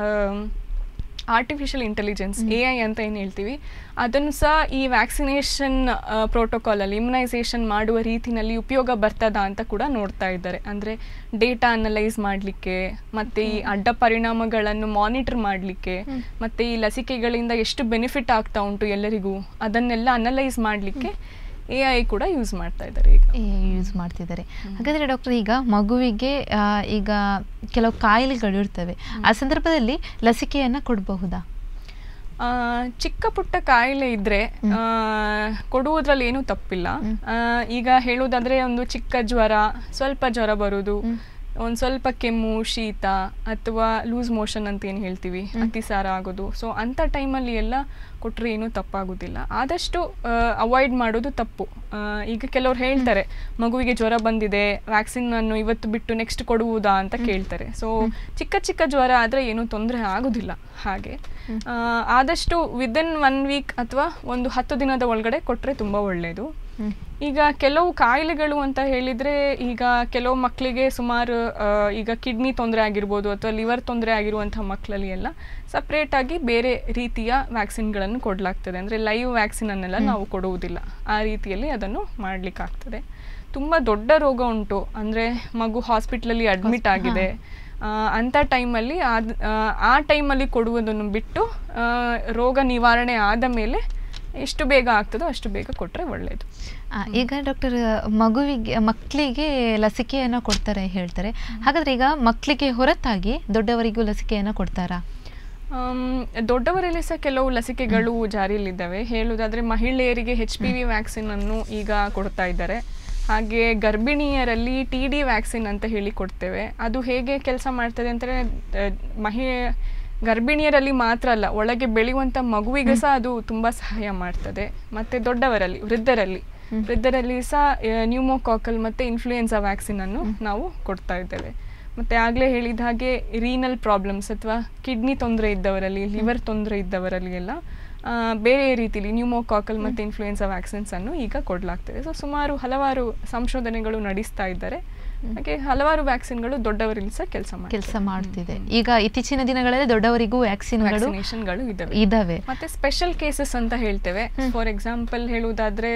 ಆರ್ಟಿಫಿಷಿಯಲ್ ಇಂಟೆಲಿಜೆನ್ಸ್ ಎ ಐ ಅಂತ ಏನು ಹೇಳ್ತೀವಿ ಅದನ್ನು ಸಹ ಈ ವ್ಯಾಕ್ಸಿನೇಷನ್ ಪ್ರೋಟೋಕಾಲಲ್ಲಿ ಇಮ್ಯುನೈಸೇಷನ್ ಮಾಡುವ ರೀತಿನಲ್ಲಿ ಉಪಯೋಗ ಬರ್ತದ ಅಂತ ಕೂಡ ನೋಡ್ತಾ ಇದ್ದಾರೆ ಅಂದರೆ ಡೇಟಾ ಅನಲೈಸ್ ಮಾಡಲಿಕ್ಕೆ ಮತ್ತು ಈ ಅಡ್ಡ ಪರಿಣಾಮಗಳನ್ನು ಮಾನಿಟರ್ ಮಾಡಲಿಕ್ಕೆ ಮತ್ತು ಈ ಲಸಿಕೆಗಳಿಂದ ಎಷ್ಟು ಬೆನಿಫಿಟ್ ಆಗ್ತಾ ಉಂಟು ಎಲ್ಲರಿಗೂ ಅದನ್ನೆಲ್ಲ ಅನಲೈಸ್ ಮಾಡಲಿಕ್ಕೆ ಎ ಐ ಕೂಡ ಯೂಸ್ ಮಾಡ್ತಾ ಇದ್ದಾರೆ ಈಗ ಯೂಸ್ ಮಾಡ್ತಿದ್ದಾರೆ ಹಾಗಾದ್ರೆ ಡಾಕ್ಟರ್ ಈಗ ಮಗುವಿಗೆ ಆ, ಈಗ ಕೆಲವು ಕಾಯಿಲೆಗಳು ಇರ್ತವೆ ಆ ಸಂದರ್ಭದಲ್ಲಿ ಲಸಿಕೆಯನ್ನ ಕೊಡಬಹುದಾ ಆ, ಚಿಕ್ಕ ಪುಟ್ಟ ಕಾಯಿಲೆ ಇದ್ರೆ ಆ, ಕೊಡುವುದ್ರಲ್ಲಿ ಏನೂ ತಪ್ಪಿಲ್ಲ ಆ, ಈಗ ಹೇಳುವುದಾದ್ರೆ ಒಂದು ಚಿಕ್ಕ ಜ್ವರ ಸ್ವಲ್ಪ ಜ್ವರ ಬರುವುದು ಒಂದು ಸ್ವಲ್ಪ ಕೆಮ್ಮು ಶೀತ ಅಥವಾ ಲೂಸ್ ಮೋಷನ್ ಅಂತ ಏನು ಹೇಳ್ತೀವಿ ಅತಿಸಾರ ಆಗೋದು ಸೊ ಅಂಥ ಟೈಮಲ್ಲಿ ಎಲ್ಲ ಕೊಟ್ಟರೆ ಏನೂ ತಪ್ಪಾಗೋದಿಲ್ಲ ಆದಷ್ಟು ಅವಾಯ್ಡ್ ಮಾಡೋದು ತಪ್ಪು ಆ, ಈಗ ಕೆಲವ್ರು ಹೇಳ್ತಾರೆ ಮಗುವಿಗೆ ಜ್ವರ ಬಂದಿದೆ ವ್ಯಾಕ್ಸಿನ್ ಅನ್ನು ಇವತ್ತು ಬಿಟ್ಟು ನೆಕ್ಸ್ಟ್ ಕೊಡುವುದಾ ಅಂತ ಕೇಳ್ತಾರೆ ಸೊ ಚಿಕ್ಕ ಚಿಕ್ಕ ಜ್ವರ ಆದರೆ ಏನೂ ತೊಂದರೆ ಆಗೋದಿಲ್ಲ ಹಾಗೆ ಆ, ಆದಷ್ಟು ವಿದಿನ್ ಒನ್ ವೀಕ್ ಅಥವಾ ಒಂದು ಹತ್ತು ದಿನದ ಒಳಗಡೆ ಕೊಟ್ಟರೆ ತುಂಬ ಒಳ್ಳೆಯದು ಈಗ ಕೆಲವು ಕಾಯಿಲೆಗಳು ಅಂತ ಹೇಳಿದರೆ ಈಗ ಕೆಲವು ಮಕ್ಕಳಿಗೆ ಸುಮಾರು ಆ, ಈಗ ಕಿಡ್ನಿ ತೊಂದರೆ ಆಗಿರ್ಬೋದು ಅಥವಾ ಲಿವರ್ ತೊಂದರೆ ಆಗಿರುವಂಥ ಮಕ್ಕಳಲ್ಲಿ ಎಲ್ಲ ಸಪ್ರೇಟಾಗಿ ಬೇರೆ ರೀತಿಯ ವ್ಯಾಕ್ಸಿನ್ಗಳನ್ನು ಕೊಡಲಾಗ್ತದೆ ಅಂದರೆ ಲೈವ್ ವ್ಯಾಕ್ಸಿನನ್ನೆಲ್ಲ ನಾವು ಕೊಡುವುದಿಲ್ಲ ಆ ರೀತಿಯಲ್ಲಿ ಅದನ್ನು ಮಾಡಲಿಕ್ಕಾಗ್ತದೆ ತುಂಬ ದೊಡ್ಡ ರೋಗ ಉಂಟು ಅಂದರೆ ಮಗು ಹಾಸ್ಪಿಟ್ಲಲ್ಲಿ ಅಡ್ಮಿಟ್ ಆಗಿದೆ ಆ, ಅಂಥ ಟೈಮಲ್ಲಿ ಆದ ಆ, ಆ ಟೈಮಲ್ಲಿ ಕೊಡುವುದನ್ನು ಬಿಟ್ಟು ಆ, ರೋಗ ನಿವಾರಣೆ ಆದ ಮೇಲೆ ಎಷ್ಟು ಬೇಗ ಆಗ್ತದೋ ಅಷ್ಟು ಬೇಗ ಕೊಟ್ಟರೆ ಒಳ್ಳೆಯದು ಆ, ಈಗ ಡಾಕ್ಟರ್ ಮಗುವಿಗೆ ಮಕ್ಕಳಿಗೆ ಲಸಿಕೆಯನ್ನು ಕೊಡ್ತಾರೆ ಹೇಳ್ತಾರೆ ಹಾಗಾದ್ರೆ ಈಗ ಮಕ್ಕಳಿಗೆ ಹೊರತಾಗಿ ದೊಡ್ಡವರಿಗೂ ಲಸಿಕೆಯನ್ನು ಕೊಡ್ತಾರಾ ಆಮ್, ದೊಡ್ಡವರಲ್ಲಿ ಸಹ ಕೆಲವು ಲಸಿಕೆಗಳು ಜಾರಿಯಲ್ಲಿದ್ದಾವೆ ಹೇಳುವುದಾದ್ರೆ ಮಹಿಳೆಯರಿಗೆ ಹೆಚ್ ಪಿ ವಿ ವ್ಯಾಕ್ಸಿನ್ ಅನ್ನು ಈಗ ಕೊಡ್ತಾ ಇದ್ದಾರೆ ಹಾಗೆ ಗರ್ಭಿಣಿಯರಲ್ಲಿ ಟಿ ಡಿ ವ್ಯಾಕ್ಸಿನ್ ಅಂತ ಹೇಳಿ ಕೊಡ್ತೇವೆ ಅದು ಹೇಗೆ ಕೆಲಸ ಮಾಡ್ತದೆ ಅಂತಂದರೆ ಮಹಿ ಗರ್ಭಿಣಿಯರಲ್ಲಿ ಮಾತ್ರ ಅಲ್ಲ ಒಳಗೆ ಬೆಳೆಯುವಂಥ ಮಗುವಿಗೆ ಸಹ ಅದು ತುಂಬ ಸಹಾಯ ಮಾಡ್ತದೆ ಮತ್ತು ದೊಡ್ಡವರಲ್ಲಿ ವೃದ್ಧರಲ್ಲಿ ವೃದ್ಧರಲ್ಲಿ ಸಹ ನ್ಯೂಮೋಕಾಕಲ್ ಮತ್ತು ಇನ್ಫ್ಲೂಯೆನ್ಸಾ ವ್ಯಾಕ್ಸಿನ್ ಅನ್ನು ನಾವು ಕೊಡ್ತಾ ಇದ್ದೇವೆ ಮತ್ತು ಆಗಲೇ ಹೇಳಿದ ಹಾಗೆ ರೀನಲ್ ಪ್ರಾಬ್ಲಮ್ಸ್ ಅಥವಾ ಕಿಡ್ನಿ ತೊಂದರೆ ಇದ್ದವರಲ್ಲಿ ಲಿವರ್ ತೊಂದರೆ ಇದ್ದವರಲ್ಲಿ ಎಲ್ಲ ಆ, ಬೇರೆ ರೀತಿಲಿ ನ್ಯೂಮೋಕಾಕಲ್ ಮತ್ತು ಇನ್ಫ್ಲೂಯೆನ್ಸಾ ವ್ಯಾಕ್ಸಿನ್ಸ್ ಅನ್ನು ಈಗ ಕೊಡಲಾಗ್ತದೆ ಸೊ ಸುಮಾರು ಹಲವಾರು ಸಂಶೋಧನೆಗಳು ನಡೆಸ್ತಾ ಇದ್ದಾರೆ ಹಾಗೆ ಹಲವಾರು ವ್ಯಾಕ್ಸಿನ್ಗಳು ದೊಡ್ಡವರಲ್ಲಿ ಸಹ ಕೆಲಸ ಕೆಲಸ ಮಾಡ್ತಿದೆ ಈಗ ಇತ್ತೀಚಿನ ದಿನಗಳಲ್ಲಿ ದೊಡ್ಡವರಿಗೂ ವ್ಯಾಕ್ಸಿನ್ಗಳು ವ್ಯಾಕ್ಸಿನೇಷನ್ಗಳು ಇದ್ದಾವೆ ಇದಾವೆ ಮತ್ತೆ ಸ್ಪೆಷಲ್ ಕೇಸಸ್ ಅಂತ ಹೇಳ್ತೇವೆ ಫಾರ್ ಎಕ್ಸಾಂಪಲ್ ಹೇಳುವುದಾದ್ರೆ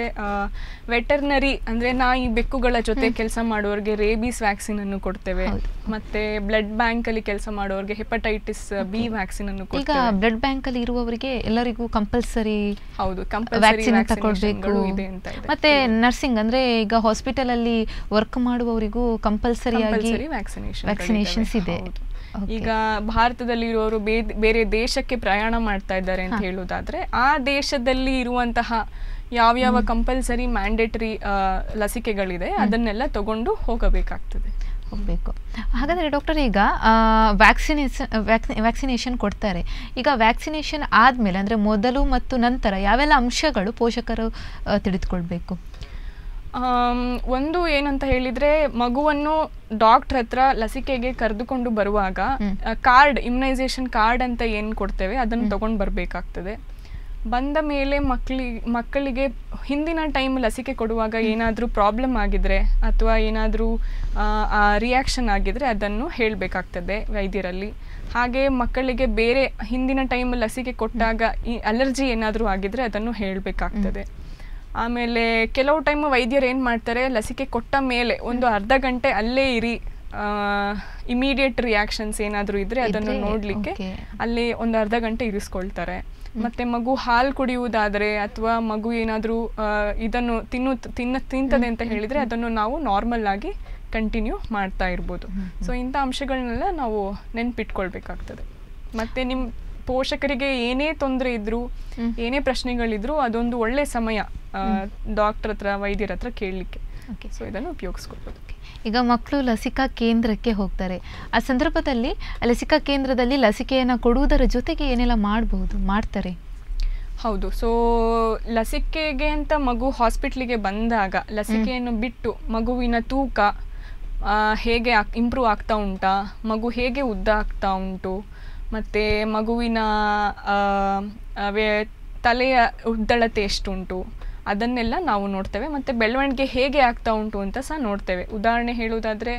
ವೆಟರ್ನರಿ ಅಂದ್ರೆ ನಾಯಿ ಬೆಕ್ಕುಗಳ ಜೊತೆ ಕೆಲಸ ಮಾಡುವವರಿಗೆ ರೇಬೀಸ್ ವ್ಯಾಕ್ಸಿನ್ ಅನ್ನು ಕೊಡ್ತೇವೆ ಹೌದು. ಮತ್ತೆ ಬ್ಲಡ್ ಬ್ಯಾಂಕ್ ಅಲ್ಲಿ ಕೆಲಸ ಮಾಡುವವರಿಗೆ ಹೆಪಟೈಟಿಸ್ ಬಿ ವ್ಯಾಕ್ಸಿನ್ ಅನ್ನು ಈಗ ಕೊಡ್ತೇವೆ ಬ್ಲಡ್ ಬ್ಯಾಂಕ್ ಅಲ್ಲಿ ಇರುವವರಿಗೆ ಎಲ್ಲರಿಗೂ ಕಂಪಲ್ಸರಿ ಹೌದು ಕಂಪಲ್ಸರಿ ವ್ಯಾಕ್ಸಿನ್ ತಗೊಳ್ಬೇಕು ಇದೆ ಅಂತ ಇದೆ ಮತ್ತೆ ನರ್ಸಿಂಗ್ ಅಂದ್ರೆ ಈಗ ಹಾಸ್ಪಿಟಲ್ ಅಲ್ಲಿ ವರ್ಕ್ ಮಾಡುವವರಿಗೂ ಕಂಪಲ್ಸರಿಯಾಗಿ ಕಂಪಲ್ಸರಿ ವ್ಯಾಕ್ಸಿನೇಷನ್ vaccinations ಇದೆ. Okay. ಈಗ ಭಾರತದಲ್ಲಿ ಇರುವವರು ಬೇ- ಬೇರೆ ದೇಶಕ್ಕೆ ಪ್ರಯಾಣ ಮಾಡ್ತಾ ಇದ್ದಾರೆ ಅಂತ ಹೇಳುವುದಾದ್ರೆ ಆ ದೇಶದಲ್ಲಿ ಇರುವಂತಹ ಯಾವ್ಯಾವ ಕಂಪಲ್ಸರಿ ಮ್ಯಾಂಡೇಟರಿ ಲಸಿಕೆಗಳಿದೆ ಅದನ್ನೆಲ್ಲ ತಗೊಂಡು ಹೋಗಬೇಕಾಗ್ತದೆ ಹೋಗಬೇಕು ಹಾಗಾದರೆ ಡಾಕ್ಟರ್ ಈಗ ವ್ಯಾಕ್ಸಿನೇಷನ್ ವ್ಯಾಕ್ಸಿನೇಷನ್ ಕೊಡ್ತಾರೆ ಈಗ ವ್ಯಾಕ್ಸಿನೇಷನ್ ಆದಮೇಲೆ ಅಂದರೆ ಮೊದಲು ಮತ್ತು ನಂತರ ಯಾವೆಲ್ಲ ಅಂಶಗಳು ಪೋಷಕರು ಆ, ತಿಳಿದುಕೊಳ್ಬೇಕು ಆಮ್, ಒಂದು ಏನಂತ ಹೇಳಿದ್ರೆ ಮಗುವನ್ನು ಡಾಕ್ಟರ್ ಹತ್ರ ಲಸಿಕೆಗೆ ಕರೆದುಕೊಂಡು ಬರುವಾಗ ಹ್ಮ್. ಕಾರ್ಡ್ ಇಮ್ಯುನೈಸೇಷನ್ ಕಾರ್ಡ್ ಅಂತ ಏನು ಕೊಡ್ತೇವೆ ಅದನ್ನು ತಗೊಂಡು ಬರಬೇಕಾಗ್ತದೆ ಬಂದ ಮೇಲೆ ಮಕ್ಕಳಿ ಮಕ್ಕಳಿಗೆ ಹಿಂದಿನ ಟೈಮ್ ಲಸಿಕೆ ಕೊಡುವಾಗ ಏನಾದರೂ ಪ್ರಾಬ್ಲಮ್ ಆಗಿದ್ರೆ ಅಥವಾ ಏನಾದರೂ ರಿಯಾಕ್ಷನ್ ಆಗಿದ್ರೆ ಅದನ್ನು ಹೇಳಬೇಕಾಗ್ತದೆ ವೈದ್ಯರಲ್ಲಿ ಹಾಗೆ ಮಕ್ಕಳಿಗೆ ಬೇರೆ ಹಿಂದಿನ ಟೈಮ್ ಲಸಿಕೆ ಕೊಟ್ಟಾಗ ಈ ಅಲರ್ಜಿ ಏನಾದರೂ ಆಗಿದ್ರೆ ಅದನ್ನು ಹೇಳಬೇಕಾಗ್ತದೆ ಆಮೇಲೆ ಕೆಲವು ಟೈಮ್ ವೈದ್ಯರು ಏನು ಮಾಡ್ತಾರೆ ಲಸಿಕೆ ಕೊಟ್ಟ ಮೇಲೆ ಒಂದು ಅರ್ಧ ಗಂಟೆ ಅಲ್ಲೇ ಇರಿ ಇಮಿಡಿಯೇಟ್ ರಿಯಾಕ್ಷನ್ಸ್ ಏನಾದರೂ ಇದ್ರೆ ಅದನ್ನು ಇದ್ರೆ, ನೋಡಲಿಕ್ಕೆ okay. ಅಲ್ಲಿ ಒಂದು ಅರ್ಧ ಗಂಟೆ ಇರಿಸ್ಕೊಳ್ತಾರೆ ಮತ್ತೆ ಮಗು ಹಾಲು ಕುಡಿಯುವುದಾದ್ರೆ ಅಥವಾ ಮಗು ಏನಾದರೂ ಇದನ್ನು ತಿನ್ನು ತಿನ್ನ ತಿಂತದೆ ಅಂತ ಹೇಳಿದ್ರೆ ಅದನ್ನು ನಾವು ನಾರ್ಮಲ್ ಆಗಿ ಕಂಟಿನ್ಯೂ ಮಾಡ್ತಾ ಇರ್ಬೋದು ಸೊ ಇಂಥ ಅಂಶಗಳನ್ನೆಲ್ಲ ನಾವು ನೆನ್ಪಿಟ್ಕೊಳ್ಬೇಕಾಗ್ತದೆ ಮತ್ತೆ ನಿಮ್ಮ ಪೋಷಕರಿಗೆ ಏನೇ ತೊಂದರೆ ಇದ್ರೂ ಏನೇ ಪ್ರಶ್ನೆಗಳಿದ್ರೂ ಅದೊಂದು ಒಳ್ಳೆ ಸಮಯ ಡಾಕ್ಟರ್ ಹತ್ರ ವೈದ್ಯರ ಹತ್ರ ಕೇಳಲಿಕ್ಕೆ ಓಕೆ ಸೊ ಇದನ್ನು ಉಪಯೋಗಿಸ್ಕೊಳ್ಬೋದು ಈಗ ಮಕ್ಕಳು ಲಸಿಕಾ ಕೇಂದ್ರಕ್ಕೆ ಹೋಗ್ತಾರೆ ಆ ಸಂದರ್ಭದಲ್ಲಿ ಲಸಿಕಾ ಕೇಂದ್ರದಲ್ಲಿ ಲಸಿಕೆಯನ್ನು ಕೊಡುವುದರ ಜೊತೆಗೆ ಏನೆಲ್ಲ ಮಾಡಬಹುದು ಮಾಡ್ತಾರೆ ಹೌದು ಸೊ ಲಸಿಕೆಗೆ ಅಂತ ಮಗು ಹಾಸ್ಪಿಟ್ಲಿಗೆ ಬಂದಾಗ ಲಸಿಕೆಯನ್ನು ಬಿಟ್ಟು ಮಗುವಿನ ತೂಕ ಆ, ಹೇಗೆ ಇಂಪ್ರೂವ್ ಆಗ್ತಾ ಉಂಟಾ ಮಗು ಹೇಗೆ ಉದ್ದ ಆಗ್ತಾ ಉಂಟು ಮತ್ತು ಮಗುವಿನ ಆ, ಆ, ವೇ- ತಲೆಯ ಉದ್ದಳತೆ ಎಷ್ಟುಂಟು ಅದನ್ನೆಲ್ಲ ನಾವು ನೋಡ್ತೇವೆ ಮತ್ತು ಬೆಳವಣಿಗೆ ಹೇಗೆ ಆಗ್ತಾ ಉಂಟು ಅಂತ ಸಹ ನೋಡ್ತೇವೆ ಉದಾಹರಣೆ ಹೇಳುವುದಾದರೆ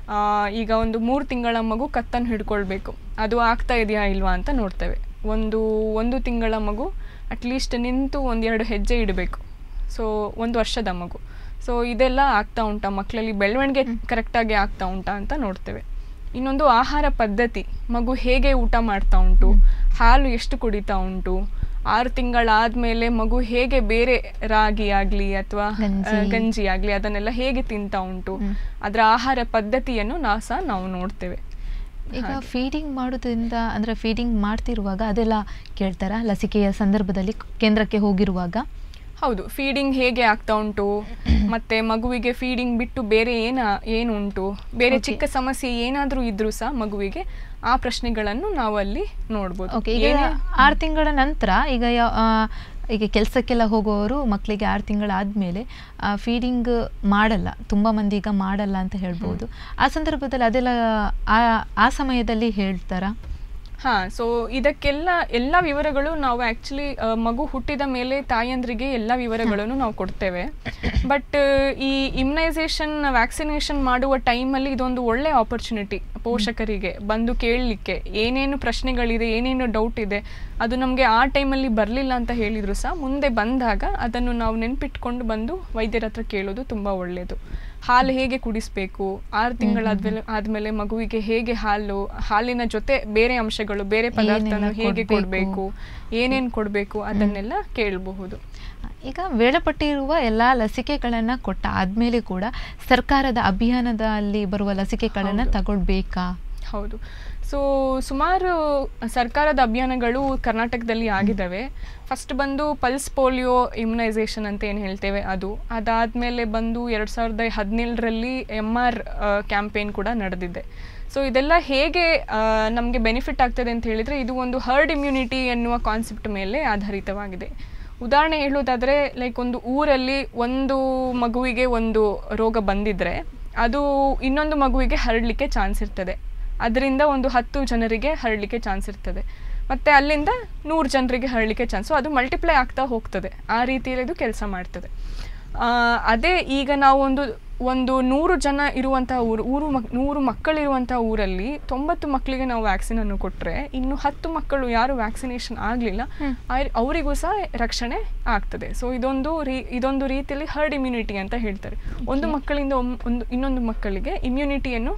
ಈಗ ಒಂದು ಮೂರು ತಿಂಗಳ ಮಗು ಕತ್ತನ್ನು ಹಿಡ್ಕೊಳ್ಬೇಕು ಅದು ಆಗ್ತಾ ಇದೆಯಾ ಇಲ್ವಾ ಅಂತ ನೋಡ್ತೇವೆ ಒಂದು ಒಂದು ತಿಂಗಳ ಮಗು ಅಟ್ಲೀಸ್ಟ್ ನಿಂತು ಒಂದೆರಡು ಹೆಜ್ಜೆ ಇಡಬೇಕು ಸೊ ಒಂದು ವರ್ಷದ ಮಗು ಸೊ ಇದೆಲ್ಲ ಆಗ್ತಾ ಉಂಟಾ ಮಕ್ಕಳಲ್ಲಿ ಬೆಳವಣಿಗೆ ಕರೆಕ್ಟಾಗಿ ಆಗ್ತಾ ಉಂಟಾ ಅಂತ ನೋಡ್ತೇವೆ ಇನ್ನೊಂದು ಆಹಾರ ಪದ್ಧತಿ ಮಗು ಹೇಗೆ ಊಟ ಮಾಡ್ತಾ ಉಂಟು ಹಾಲು ಎಷ್ಟು ಕುಡಿತಾ ಉಂಟು ಆರು ತಿಂಗಳಾದ್ಮೇಲೆ ಮಗು ಹೇಗೆ ಬೇರೆ ರಾಗಿ ಆಗಲಿ ಅಥವಾ ಗಂಜಿ. ಗಂಜಿ ಆಗಲಿ ಅದನ್ನೆಲ್ಲ ಹೇಗೆ ತಿಂತಾ ಉಂಟು ಹ್ಮ್. ಅದರ ಆಹಾರ ಪದ್ಧತಿಯನ್ನು ನಾವು ಸಹ ನಾವು ನೋಡ್ತೇವೆ ಈಗ ಫೀಡಿಂಗ್ ಮಾಡೋದ್ರಿಂದ ಅಂದ್ರೆ ಫೀಡಿಂಗ್ ಮಾಡ್ತಿರುವಾಗ ಅದೆಲ್ಲ ಕೇಳ್ತಾರಾ ಲಸಿಕೆಯ ಸಂದರ್ಭದಲ್ಲಿ ಕೇಂದ್ರಕ್ಕೆ ಹೋಗಿರುವಾಗ ಹೌದು ಫೀಡಿಂಗ್ ಹೇಗೆ ಆಗ್ತಾ ಉಂಟು ಮತ್ತೆ ಮಗುವಿಗೆ ಫೀಡಿಂಗ್ ಬಿಟ್ಟು ಬೇರೆ ಏನ ಏನು ಉಂಟು ಬೇರೆ Okay. ಚಿಕ್ಕ ಸಮಸ್ಯೆ ಏನಾದರೂ ಇದ್ರೂ ಸಹ ಮಗುವಿಗೆ ಆ ಪ್ರಶ್ನೆಗಳನ್ನು ನಾವು ಅಲ್ಲಿ ನೋಡ್ಬೋದು ಓಕೆ ಈಗ ಏನೇ ಆರು ತಿಂಗಳ ನಂತರ ಈಗ ಯಾವ ಆ, ಈಗ ಕೆಲಸಕ್ಕೆಲ್ಲ ಹೋಗುವವರು ಮಕ್ಕಳಿಗೆ ಆರು ತಿಂಗಳಾದಮೇಲೆ ಫೀಡಿಂಗ್ ಮಾಡಲ್ಲ ತುಂಬ ಮಂದಿ ಈಗ ಮಾಡಲ್ಲ ಅಂತ ಹೇಳ್ಬೋದು ಆ ಸಂದರ್ಭದಲ್ಲಿ ಅದೆಲ್ಲ ಆ ಆ ಸಮಯದಲ್ಲಿ ಹೇಳ್ತಾರಾ ಹಾ ಸೊ ಇದಕ್ಕೆಲ್ಲ ಎಲ್ಲ ವಿವರಗಳು ನಾವು ಆ್ಯಕ್ಚುಲಿ ಮಗು ಹುಟ್ಟಿದ ಮೇಲೆ ತಾಯಂದ್ರಿಗೆ ಎಲ್ಲ ವಿವರಗಳನ್ನು ನಾವು ಕೊಡ್ತೇವೆ ಬಟ್ ಈ ಇಮ್ಯುನೈಸೇಷನ್ ವ್ಯಾಕ್ಸಿನೇಷನ್ ಮಾಡುವ ಟೈಮಲ್ಲಿ ಇದೊಂದು ಒಳ್ಳೆ ಆಪರ್ಚುನಿಟಿ ಪೋಷಕರಿಗೆ ಬಂದು ಕೇಳಲಿಕ್ಕೆ ಏನೇನು ಪ್ರಶ್ನೆಗಳಿದೆ ಏನೇನು ಡೌಟ್ ಇದೆ ಅದು ನಮಗೆ ಆ ಟೈಮಲ್ಲಿ ಬರಲಿಲ್ಲ ಅಂತ ಹೇಳಿದ್ರು ಸಹ ಮುಂದೆ ಬಂದಾಗ ಅದನ್ನು ನಾವು ನೆನ್ಪಿಟ್ಕೊಂಡು ಬಂದು ವೈದ್ಯರ ಹತ್ರ ಕೇಳೋದು ತುಂಬ ಒಳ್ಳೆಯದು ಹಾಲು ಹೇಗೆ ಕುಡಿಸ್ಬೇಕು ಆರು ತಿಂಗಳಾದ್ಮೇಲೆ ಆದ್ಮೇಲೆ ಮಗುವಿಗೆ ಹೇಗೆ ಹಾಲು ಹಾಲಿನ ಜೊತೆ ಬೇರೆ ಅಂಶಗಳು ಬೇರೆ ಪದಾರ್ಥನ ಏನೆಲ್ಲ ಹೇಗೆ ಕೊಡ್ಬೇಕು? ಕೊಡಬೇಕು ಏನೇನು ಕೊಡಬೇಕು ಅದನ್ನೆಲ್ಲ ಕೇಳಬಹುದು ಈಗ ವೇಳಪಟ್ಟಿರುವ ಎಲ್ಲ ಲಸಿಕೆಗಳನ್ನು ಕೊಟ್ಟ ಆದಮೇಲೆ ಕೂಡ ಸರ್ಕಾರದ ಅಭಿಯಾನದಲ್ಲಿ ಬರುವ ಲಸಿಕೆಗಳನ್ನು ಹೌದು. ತಗೊಳ್ಬೇಕಾ ಹೌದು ಸೊ ಸುಮಾರು ಸರ್ಕಾರದ ಅಭಿಯಾನಗಳು ಕರ್ನಾಟಕದಲ್ಲಿ ಆಗಿದ್ದಾವೆ ಫಸ್ಟ್ ಬಂದು ಪಲ್ಸ್ ಪೋಲಿಯೋ ಇಮ್ಯುನೈಸೇಷನ್ ಅಂತ ಏನು ಹೇಳ್ತೇವೆ ಅದು ಅದಾದಮೇಲೆ ಬಂದು ಎರಡು ಸಾವಿರದ ಹದಿನೇಳರಲ್ಲಿ ಎಮ್ ಆರ್ ಕ್ಯಾಂಪೇನ್ ಕೂಡ ನಡೆದಿದೆ ಸೊ ಇದೆಲ್ಲ ಹೇಗೆ ನಮಗೆ ಬೆನಿಫಿಟ್ ಆಗ್ತದೆ ಅಂತ ಹೇಳಿದರೆ ಇದು ಒಂದು ಹರ್ಡ್ ಇಮ್ಯುನಿಟಿ ಎನ್ನುವ ಕಾನ್ಸೆಪ್ಟ್ ಮೇಲೆ ಆಧಾರಿತವಾಗಿದೆ ಉದಾಹರಣೆ ಹೇಳೋದಾದರೆ ಲೈಕ್ ಒಂದು ಊರಲ್ಲಿ ಒಂದು ಮಗುವಿಗೆ ಒಂದು ರೋಗ ಬಂದಿದ್ರೆ ಅದು ಇನ್ನೊಂದು ಮಗುವಿಗೆ ಹರಡಲಿಕ್ಕೆ ಚಾನ್ಸ್ ಇರ್ತದೆ ಅದರಿಂದ ಒಂದು ಹತ್ತು ಜನರಿಗೆ ಹರಡಲಿಕ್ಕೆ ಚಾನ್ಸ್ ಇರ್ತದೆ ಮತ್ತು ಅಲ್ಲಿಂದ ನೂರು ಜನರಿಗೆ ಹರಡಲಿಕ್ಕೆ ಚಾನ್ಸ್ ಅದು ಮಲ್ಟಿಪ್ಲೈ ಆಗ್ತಾ ಹೋಗ್ತದೆ ಆ ರೀತಿಯಲ್ಲಿ ಇದು ಕೆಲಸ ಮಾಡ್ತದೆ ಆ, ಅದೇ ಈಗ ನಾವು ಒಂದು ಒಂದು ನೂರು ಜನ ಇರುವಂತಹ ಊರು ಊರು ಮಕ್ ನೂರು ಮಕ್ಕಳಿರುವಂಥ ಊರಲ್ಲಿ ತೊಂಬತ್ತು ಮಕ್ಕಳಿಗೆ ನಾವು ವ್ಯಾಕ್ಸಿನನ್ನು ಕೊಟ್ಟರೆ ಇನ್ನು ಹತ್ತು ಮಕ್ಕಳು ಯಾರು ವ್ಯಾಕ್ಸಿನೇಷನ್ ಆಗಲಿಲ್ಲ ಅವರಿಗೂ ಸಹ ರಕ್ಷಣೆ ಆಗ್ತದೆ ಸೊ ಇದೊಂದು ರೀ ಇದೊಂದು ರೀತಿಯಲ್ಲಿ ಹರ್ಡ್ ಇಮ್ಯುನಿಟಿ ಅಂತ ಹೇಳ್ತಾರೆ ಒಂದು ಮಕ್ಕಳಿಂದ ಒಮ್- ಒಂದು ಇನ್ನೊಂದು ಮಕ್ಕಳಿಗೆ ಇಮ್ಯುನಿಟಿಯನ್ನು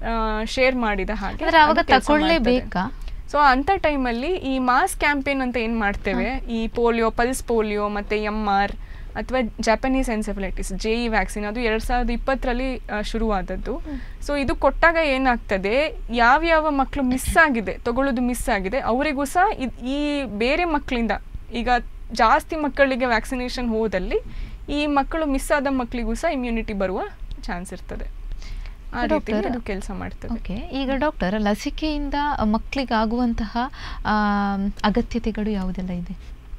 ಶೇರ್ ಮಾಡಿದ ಹಾಗೆ ಅಂದ್ರೆ ಅವಾಗ ಅದು ಕೆಲ್ಸ ಮಾಡ್ತದೆ. ತಕೊಳ್ಳೇಬೇಕಾ ಸೊ ಅಂಥ ಟೈಮಲ್ಲಿ ಈ ಮಾಸ್ ಕ್ಯಾಂಪೇನ್ ಅಂತ ಏನು ಮಾಡ್ತೇವೆ ಈ ಪೋಲಿಯೋ ಪಲ್ಸ್ ಪೋಲಿಯೋ ಮತ್ತು ಎಮ್ ಆರ್ ಅಥವಾ Japanese encephalitis J E vaccine ಅದು ಎರಡು ಸಾವಿರದ ಇಪ್ಪತ್ತರಲ್ಲಿ ಶುರುವಾದದ್ದು ಸೊ ಇದು ಕೊಟ್ಟಾಗ ಏನಾಗ್ತದೆ ಯಾವ್ಯಾವ ಮಕ್ಕಳು ಮಿಸ್ ಆಗಿದೆ ತಗೊಳ್ಳೋದು ಮಿಸ್ ಆಗಿದೆ ಅವರಿಗೂ ಸಹ ಇದ್- ಈ ಬೇರೆ ಮಕ್ಕಳಿಂದ ಈಗ ಜಾಸ್ತಿ ಮಕ್ಕಳಿಗೆ ವ್ಯಾಕ್ಸಿನೇಷನ್ ಹೋದಲ್ಲಿ ಈ ಮಕ್ಕಳು ಮಿಸ್ ಆದ ಮಕ್ಕಳಿಗೂ ಸಹ ಇಮ್ಯುನಿಟಿ ಬರುವ ಚಾನ್ಸ್ ಇರ್ತದೆ ಆ ರೀತಿ ಡಾಕ್ಟರ್, ಅದು ಕೆಲಸ ಮಾಡ್ತದೆ ಓಕೆ ಈಗ ಡಾಕ್ಟರ್ ಲಸಿಕೆಯಿಂದ ಮಕ್ಕಳಿಗೆ ಆಗುವಂತಹ ಆ, ಅಗತ್ಯತೆಗಳು ಯಾವುದೆಲ್ಲ ಇದೆ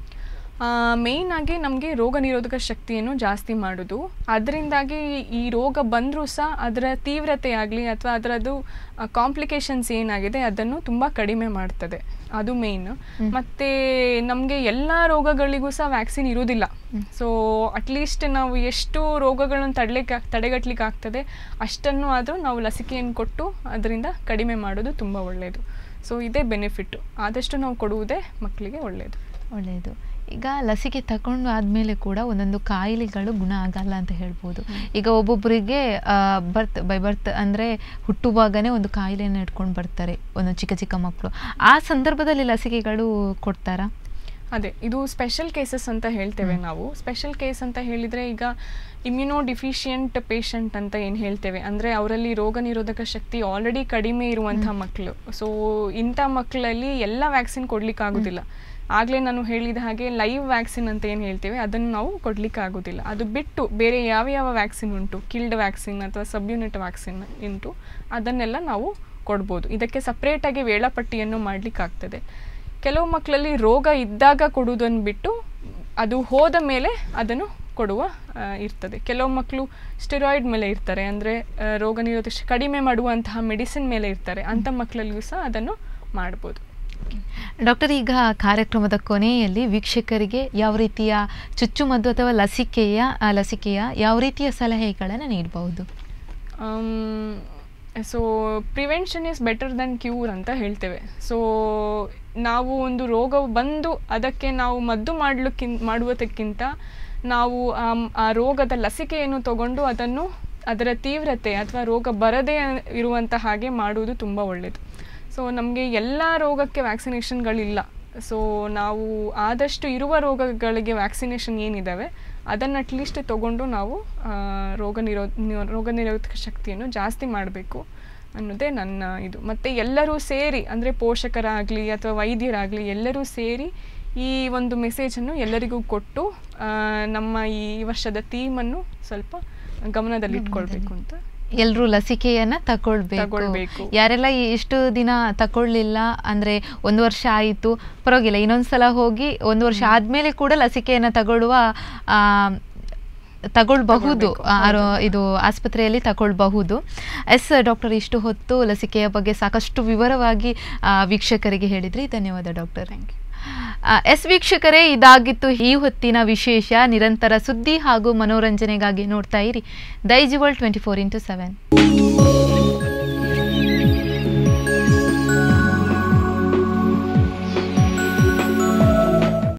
ಮೇಯ್ನ್ ಆಗಿ ನಮಗೆ ರೋಗ ನಿರೋಧಕ ಶಕ್ತಿಯನ್ನು ಜಾಸ್ತಿ ಮಾಡೋದು ಅದರಿಂದಾಗಿ ಈ ರೋಗ ಬಂದರೂ ಸಹ ಅದರ ತೀವ್ರತೆ ಆಗಲಿ ಅಥವಾ ಅದರದ್ದು ಕಾಂಪ್ಲಿಕೇಶನ್ಸ್ ಏನಾಗಿದೆ ಅದನ್ನು ತುಂಬ ಕಡಿಮೆ ಮಾಡ್ತದೆ ಅದು ಮೇಯ್ನ್ ಮತ್ತು ನಮಗೆ ಎಲ್ಲ ರೋಗಗಳಿಗೂ ಸಹ ವ್ಯಾಕ್ಸಿನ್ ಇರೋದಿಲ್ಲ ಸೊ ಅಟ್ಲೀಸ್ಟ್ ನಾವು ಎಷ್ಟು ರೋಗಗಳನ್ನು ತಡಲಿಕ್ಕೆ ತಡೆಗಟ್ಟಲಿಕ್ಕೆ ಆಗ್ತದೆ ಅಷ್ಟನ್ನು ಆದರೂ ನಾವು ಲಸಿಕೆಯನ್ನು ಕೊಟ್ಟು ಅದರಿಂದ ಕಡಿಮೆ ಮಾಡೋದು ತುಂಬ ಒಳ್ಳೆಯದು ಸೊ ಇದೇ ಬೆನಿಫಿಟ್ಟು ಆದಷ್ಟು ನಾವು ಕೊಡುವುದೇ ಮಕ್ಕಳಿಗೆ ಒಳ್ಳೆಯದು ಒಳ್ಳೆಯದು ಈಗ ಲಸಿಕೆ ತಗೊಂಡು ಆದಮೇಲೆ ಕೂಡ ಒಂದೊಂದು ಕಾಯಿಲೆಗಳು ಗುಣ ಆಗಲ್ಲ ಅಂತ ಹೇಳ್ಬೋದು ಈಗ ಒಬ್ಬೊಬ್ಬರಿಗೆ ಬರ್ತ್ ಬೈ ಬರ್ತ್ ಅಂದರೆ ಹುಟ್ಟುವಾಗನೇ ಒಂದು ಕಾಯಿಲೆಯನ್ನು ಇಟ್ಕೊಂಡು ಬರ್ತಾರೆ ಒಂದು ಚಿಕ್ಕ ಚಿಕ್ಕ ಮಕ್ಕಳು ಆ ಸಂದರ್ಭದಲ್ಲಿ ಲಸಿಕೆಗಳು ಕೊಡ್ತಾರಾ ಅದೇ ಇದು ಸ್ಪೆಷಲ್ ಕೇಸಸ್ ಅಂತ ಹೇಳ್ತೇವೆ ನಾವು ಸ್ಪೆಷಲ್ ಕೇಸ್ ಅಂತ ಹೇಳಿದರೆ ಈಗ ಇಮ್ಯುನೋ ಡಿಫಿಷಿಯಂಟ್ ಪೇಷಂಟ್ ಅಂತ ಏನು ಹೇಳ್ತೇವೆ ಅಂದರೆ ಅವರಲ್ಲಿ ರೋಗ ನಿರೋಧಕ ಶಕ್ತಿ ಆಲ್ರೆಡಿ ಕಡಿಮೆ ಇರುವಂಥ ಮಕ್ಕಳು ಸೊ ಇಂಥ ಮಕ್ಕಳಲ್ಲಿ ಎಲ್ಲ ವ್ಯಾಕ್ಸಿನ್ ಕೊಡ್ಲಿಕ್ಕೆ ಆಗೋದಿಲ್ಲ ಆಗಲೇ ನಾನು ಹೇಳಿದ ಹಾಗೆ ಲೈವ್ ವ್ಯಾಕ್ಸಿನ್ ಅಂತ ಏನು ಹೇಳ್ತೇವೆ ಅದನ್ನು ನಾವು ಕೊಡ್ಲಿಕ್ಕೆ ಆಗೋದಿಲ್ಲ ಅದು ಬಿಟ್ಟು ಬೇರೆ ಯಾವ ಯಾವ ವ್ಯಾಕ್ಸಿನ್ ಉಂಟು ಕಿಲ್ಡ್ ವ್ಯಾಕ್ಸಿನ್ ಅಥವಾ ಸಬ್ಯೂನಿಟ್ ವ್ಯಾಕ್ಸಿನ್ ಉಂಟು ಅದನ್ನೆಲ್ಲ ನಾವು ಕೊಡ್ಬೋದು ಇದಕ್ಕೆ ಸಪ್ರೇಟಾಗಿ ವೇಳಾಪಟ್ಟಿಯನ್ನು ಮಾಡಲಿಕ್ಕಾಗ್ತದೆ ಕೆಲವು ಮಕ್ಕಳಲ್ಲಿ ರೋಗ ಇದ್ದಾಗ ಕೊಡುವುದನ್ನು ಬಿಟ್ಟು ಅದು ಹೋದ ಮೇಲೆ ಅದನ್ನು ಕೊಡುವ ಆ, ಇರ್ತದೆ ಕೆಲವು ಮಕ್ಕಳು ಸ್ಟೆರಾಯ್ಡ್ ಮೇಲೆ ಇರ್ತಾರೆ ಅಂದರೆ ರೋಗ ನಿರೋಧಕ ಶಕ್ತಿ ಕಡಿಮೆ ಮಾಡುವಂತಹ ಮೆಡಿಸಿನ್ ಮೇಲೆ ಇರ್ತಾರೆ ಅಂಥ ಮಕ್ಕಳಲ್ಲಿಯೂ ಸಹ ಅದನ್ನು ಮಾಡ್ಬೋದು ಡಾಕ್ಟರ್ ಈಗ ಕಾರ್ಯಕ್ರಮದ ಕೊನೆಯಲ್ಲಿ ವೀಕ್ಷಕರಿಗೆ ಯಾವ ರೀತಿಯ ಚುಚ್ಚುಮದ್ದು ಅಥವಾ ಲಸಿಕೆಯ ಆ, ಲಸಿಕೆಯ ಯಾವ ರೀತಿಯ ಸಲಹೆಗಳನ್ನು ನೀಡಬಹುದು so prevention is better than cure ಅಂತ ಹೇಳ್ತೇವೆ ಸೊ ನಾವು ಒಂದು ರೋಗ ಬಂದು ಅದಕ್ಕೆ ನಾವು ಮದ್ದು ಮಾಡಲಿಕ್ಕಿನ್ ಮಾಡುವುದಕ್ಕಿಂತ ನಾವು ಆಮ್- ಆ ರೋಗದ ಲಸಿಕೆಯನ್ನು ತಗೊಂಡು ಅದನ್ನು ಅದರ ತೀವ್ರತೆ ಅಥವಾ ರೋಗ ಬರದೇ ಇರುವಂಥ ಹಾಗೆ ಮಾಡುವುದು ತುಂಬ ಒಳ್ಳೆಯದು ಸೊ ನಮಗೆ ಎಲ್ಲ ರೋಗಕ್ಕೆ ವ್ಯಾಕ್ಸಿನೇಷನ್ಗಳಿಲ್ಲ ಸೊ ನಾವು ಆದಷ್ಟು ಇರುವ ರೋಗಗಳಿಗೆ ವ್ಯಾಕ್ಸಿನೇಷನ್ ಏನಿದ್ದಾವೆ ಅದನ್ನು ಅಟ್ಲೀಸ್ಟ್ ತಗೊಂಡು ನಾವು ಆ, ರೋಗ ನಿರೋ ನಿರೋ- ರೋಗ ನಿರೋಧಕ ಶಕ್ತಿಯನ್ನು ಜಾಸ್ತಿ ಮಾಡಬೇಕು ಅನ್ನೋದೇ ನನ್ನ ಇದು ಮತ್ತು ಎಲ್ಲರೂ ಸೇರಿ ಅಂದರೆ ಪೋಷಕರಾಗಲಿ ಅಥವಾ ವೈದ್ಯರಾಗಲಿ ಎಲ್ಲರೂ ಸೇರಿ ಈ ಒಂದು ಮೆಸೇಜನ್ನು ಎಲ್ಲರಿಗೂ ಕೊಟ್ಟು ಆ, ನಮ್ಮ ಈ ವರ್ಷದ ಥೀಮನ್ನು ಸ್ವಲ್ಪ ಗಮನದಲ್ಲಿಟ್ಕೊಳ್ಬೇಕು ಅಂತ ಎಲ್ಲರೂ ಲಸಿಕೆಯನ್ನ ತಗೊಳ್ಬೇಕು ತಗೊಳ್ಬೇಕು. ಯಾರೆಲ್ಲ ಈ ಇಷ್ಟು ದಿನ ತಗೊಳ್ಳಿಲ್ಲ ಅಂದ್ರೆ ಒಂದು ವರ್ಷ ಆಯಿತು ಪರವಾಗಿಲ್ಲ ಇನ್ನೊಂದ್ಸಲ ಹೋಗಿ ಒಂದು ವರ್ಷ ಆದ್ಮೇಲೆ ಕೂಡ ಲಸಿಕೆಯನ್ನ ತಗೊಳ್ಳುವ ಆ, ತಗೊಳ್ಬಹುದು ತಗೊಳ್ಬೇಕು, ಆ, ಆರೋ- ಇದು ಆಸ್ಪತ್ರೆಯಲ್ಲಿ ತಗೊಳ್ಬಹುದು ಎಸ್ ಡಾಕ್ಟರ್ ಇಷ್ಟು ಹೊತ್ತು ಲಸಿಕೆಯ ಬಗ್ಗೆ ಸಾಕಷ್ಟು ವಿವರವಾಗಿ ಆ, ವೀಕ್ಷಕರಿಗೆ ಹೇಳಿದ್ರಿ ಧನ್ಯವಾದ ಡಾಕ್ಟರ್ ಥ್ಯಾಂಕ್ ಯು ಆ, ಎಸ್ ವೀಕ್ಷಕರೇ ಇದಾಗಿತ್ತು ಈ ಹೊತ್ತಿನ ವಿಶೇಷ ನಿರಂತರ ಸುದ್ದಿ ಹಾಗೂ ಮನೋರಂಜನೆಗಾಗಿ ನೋಡ್ತಾ ಇರಿ ದೈಜಿವಲ್ ಟ್ವೆಂಟಿ ಫೋರ್ ಇಂಟು ಸೆವೆನ್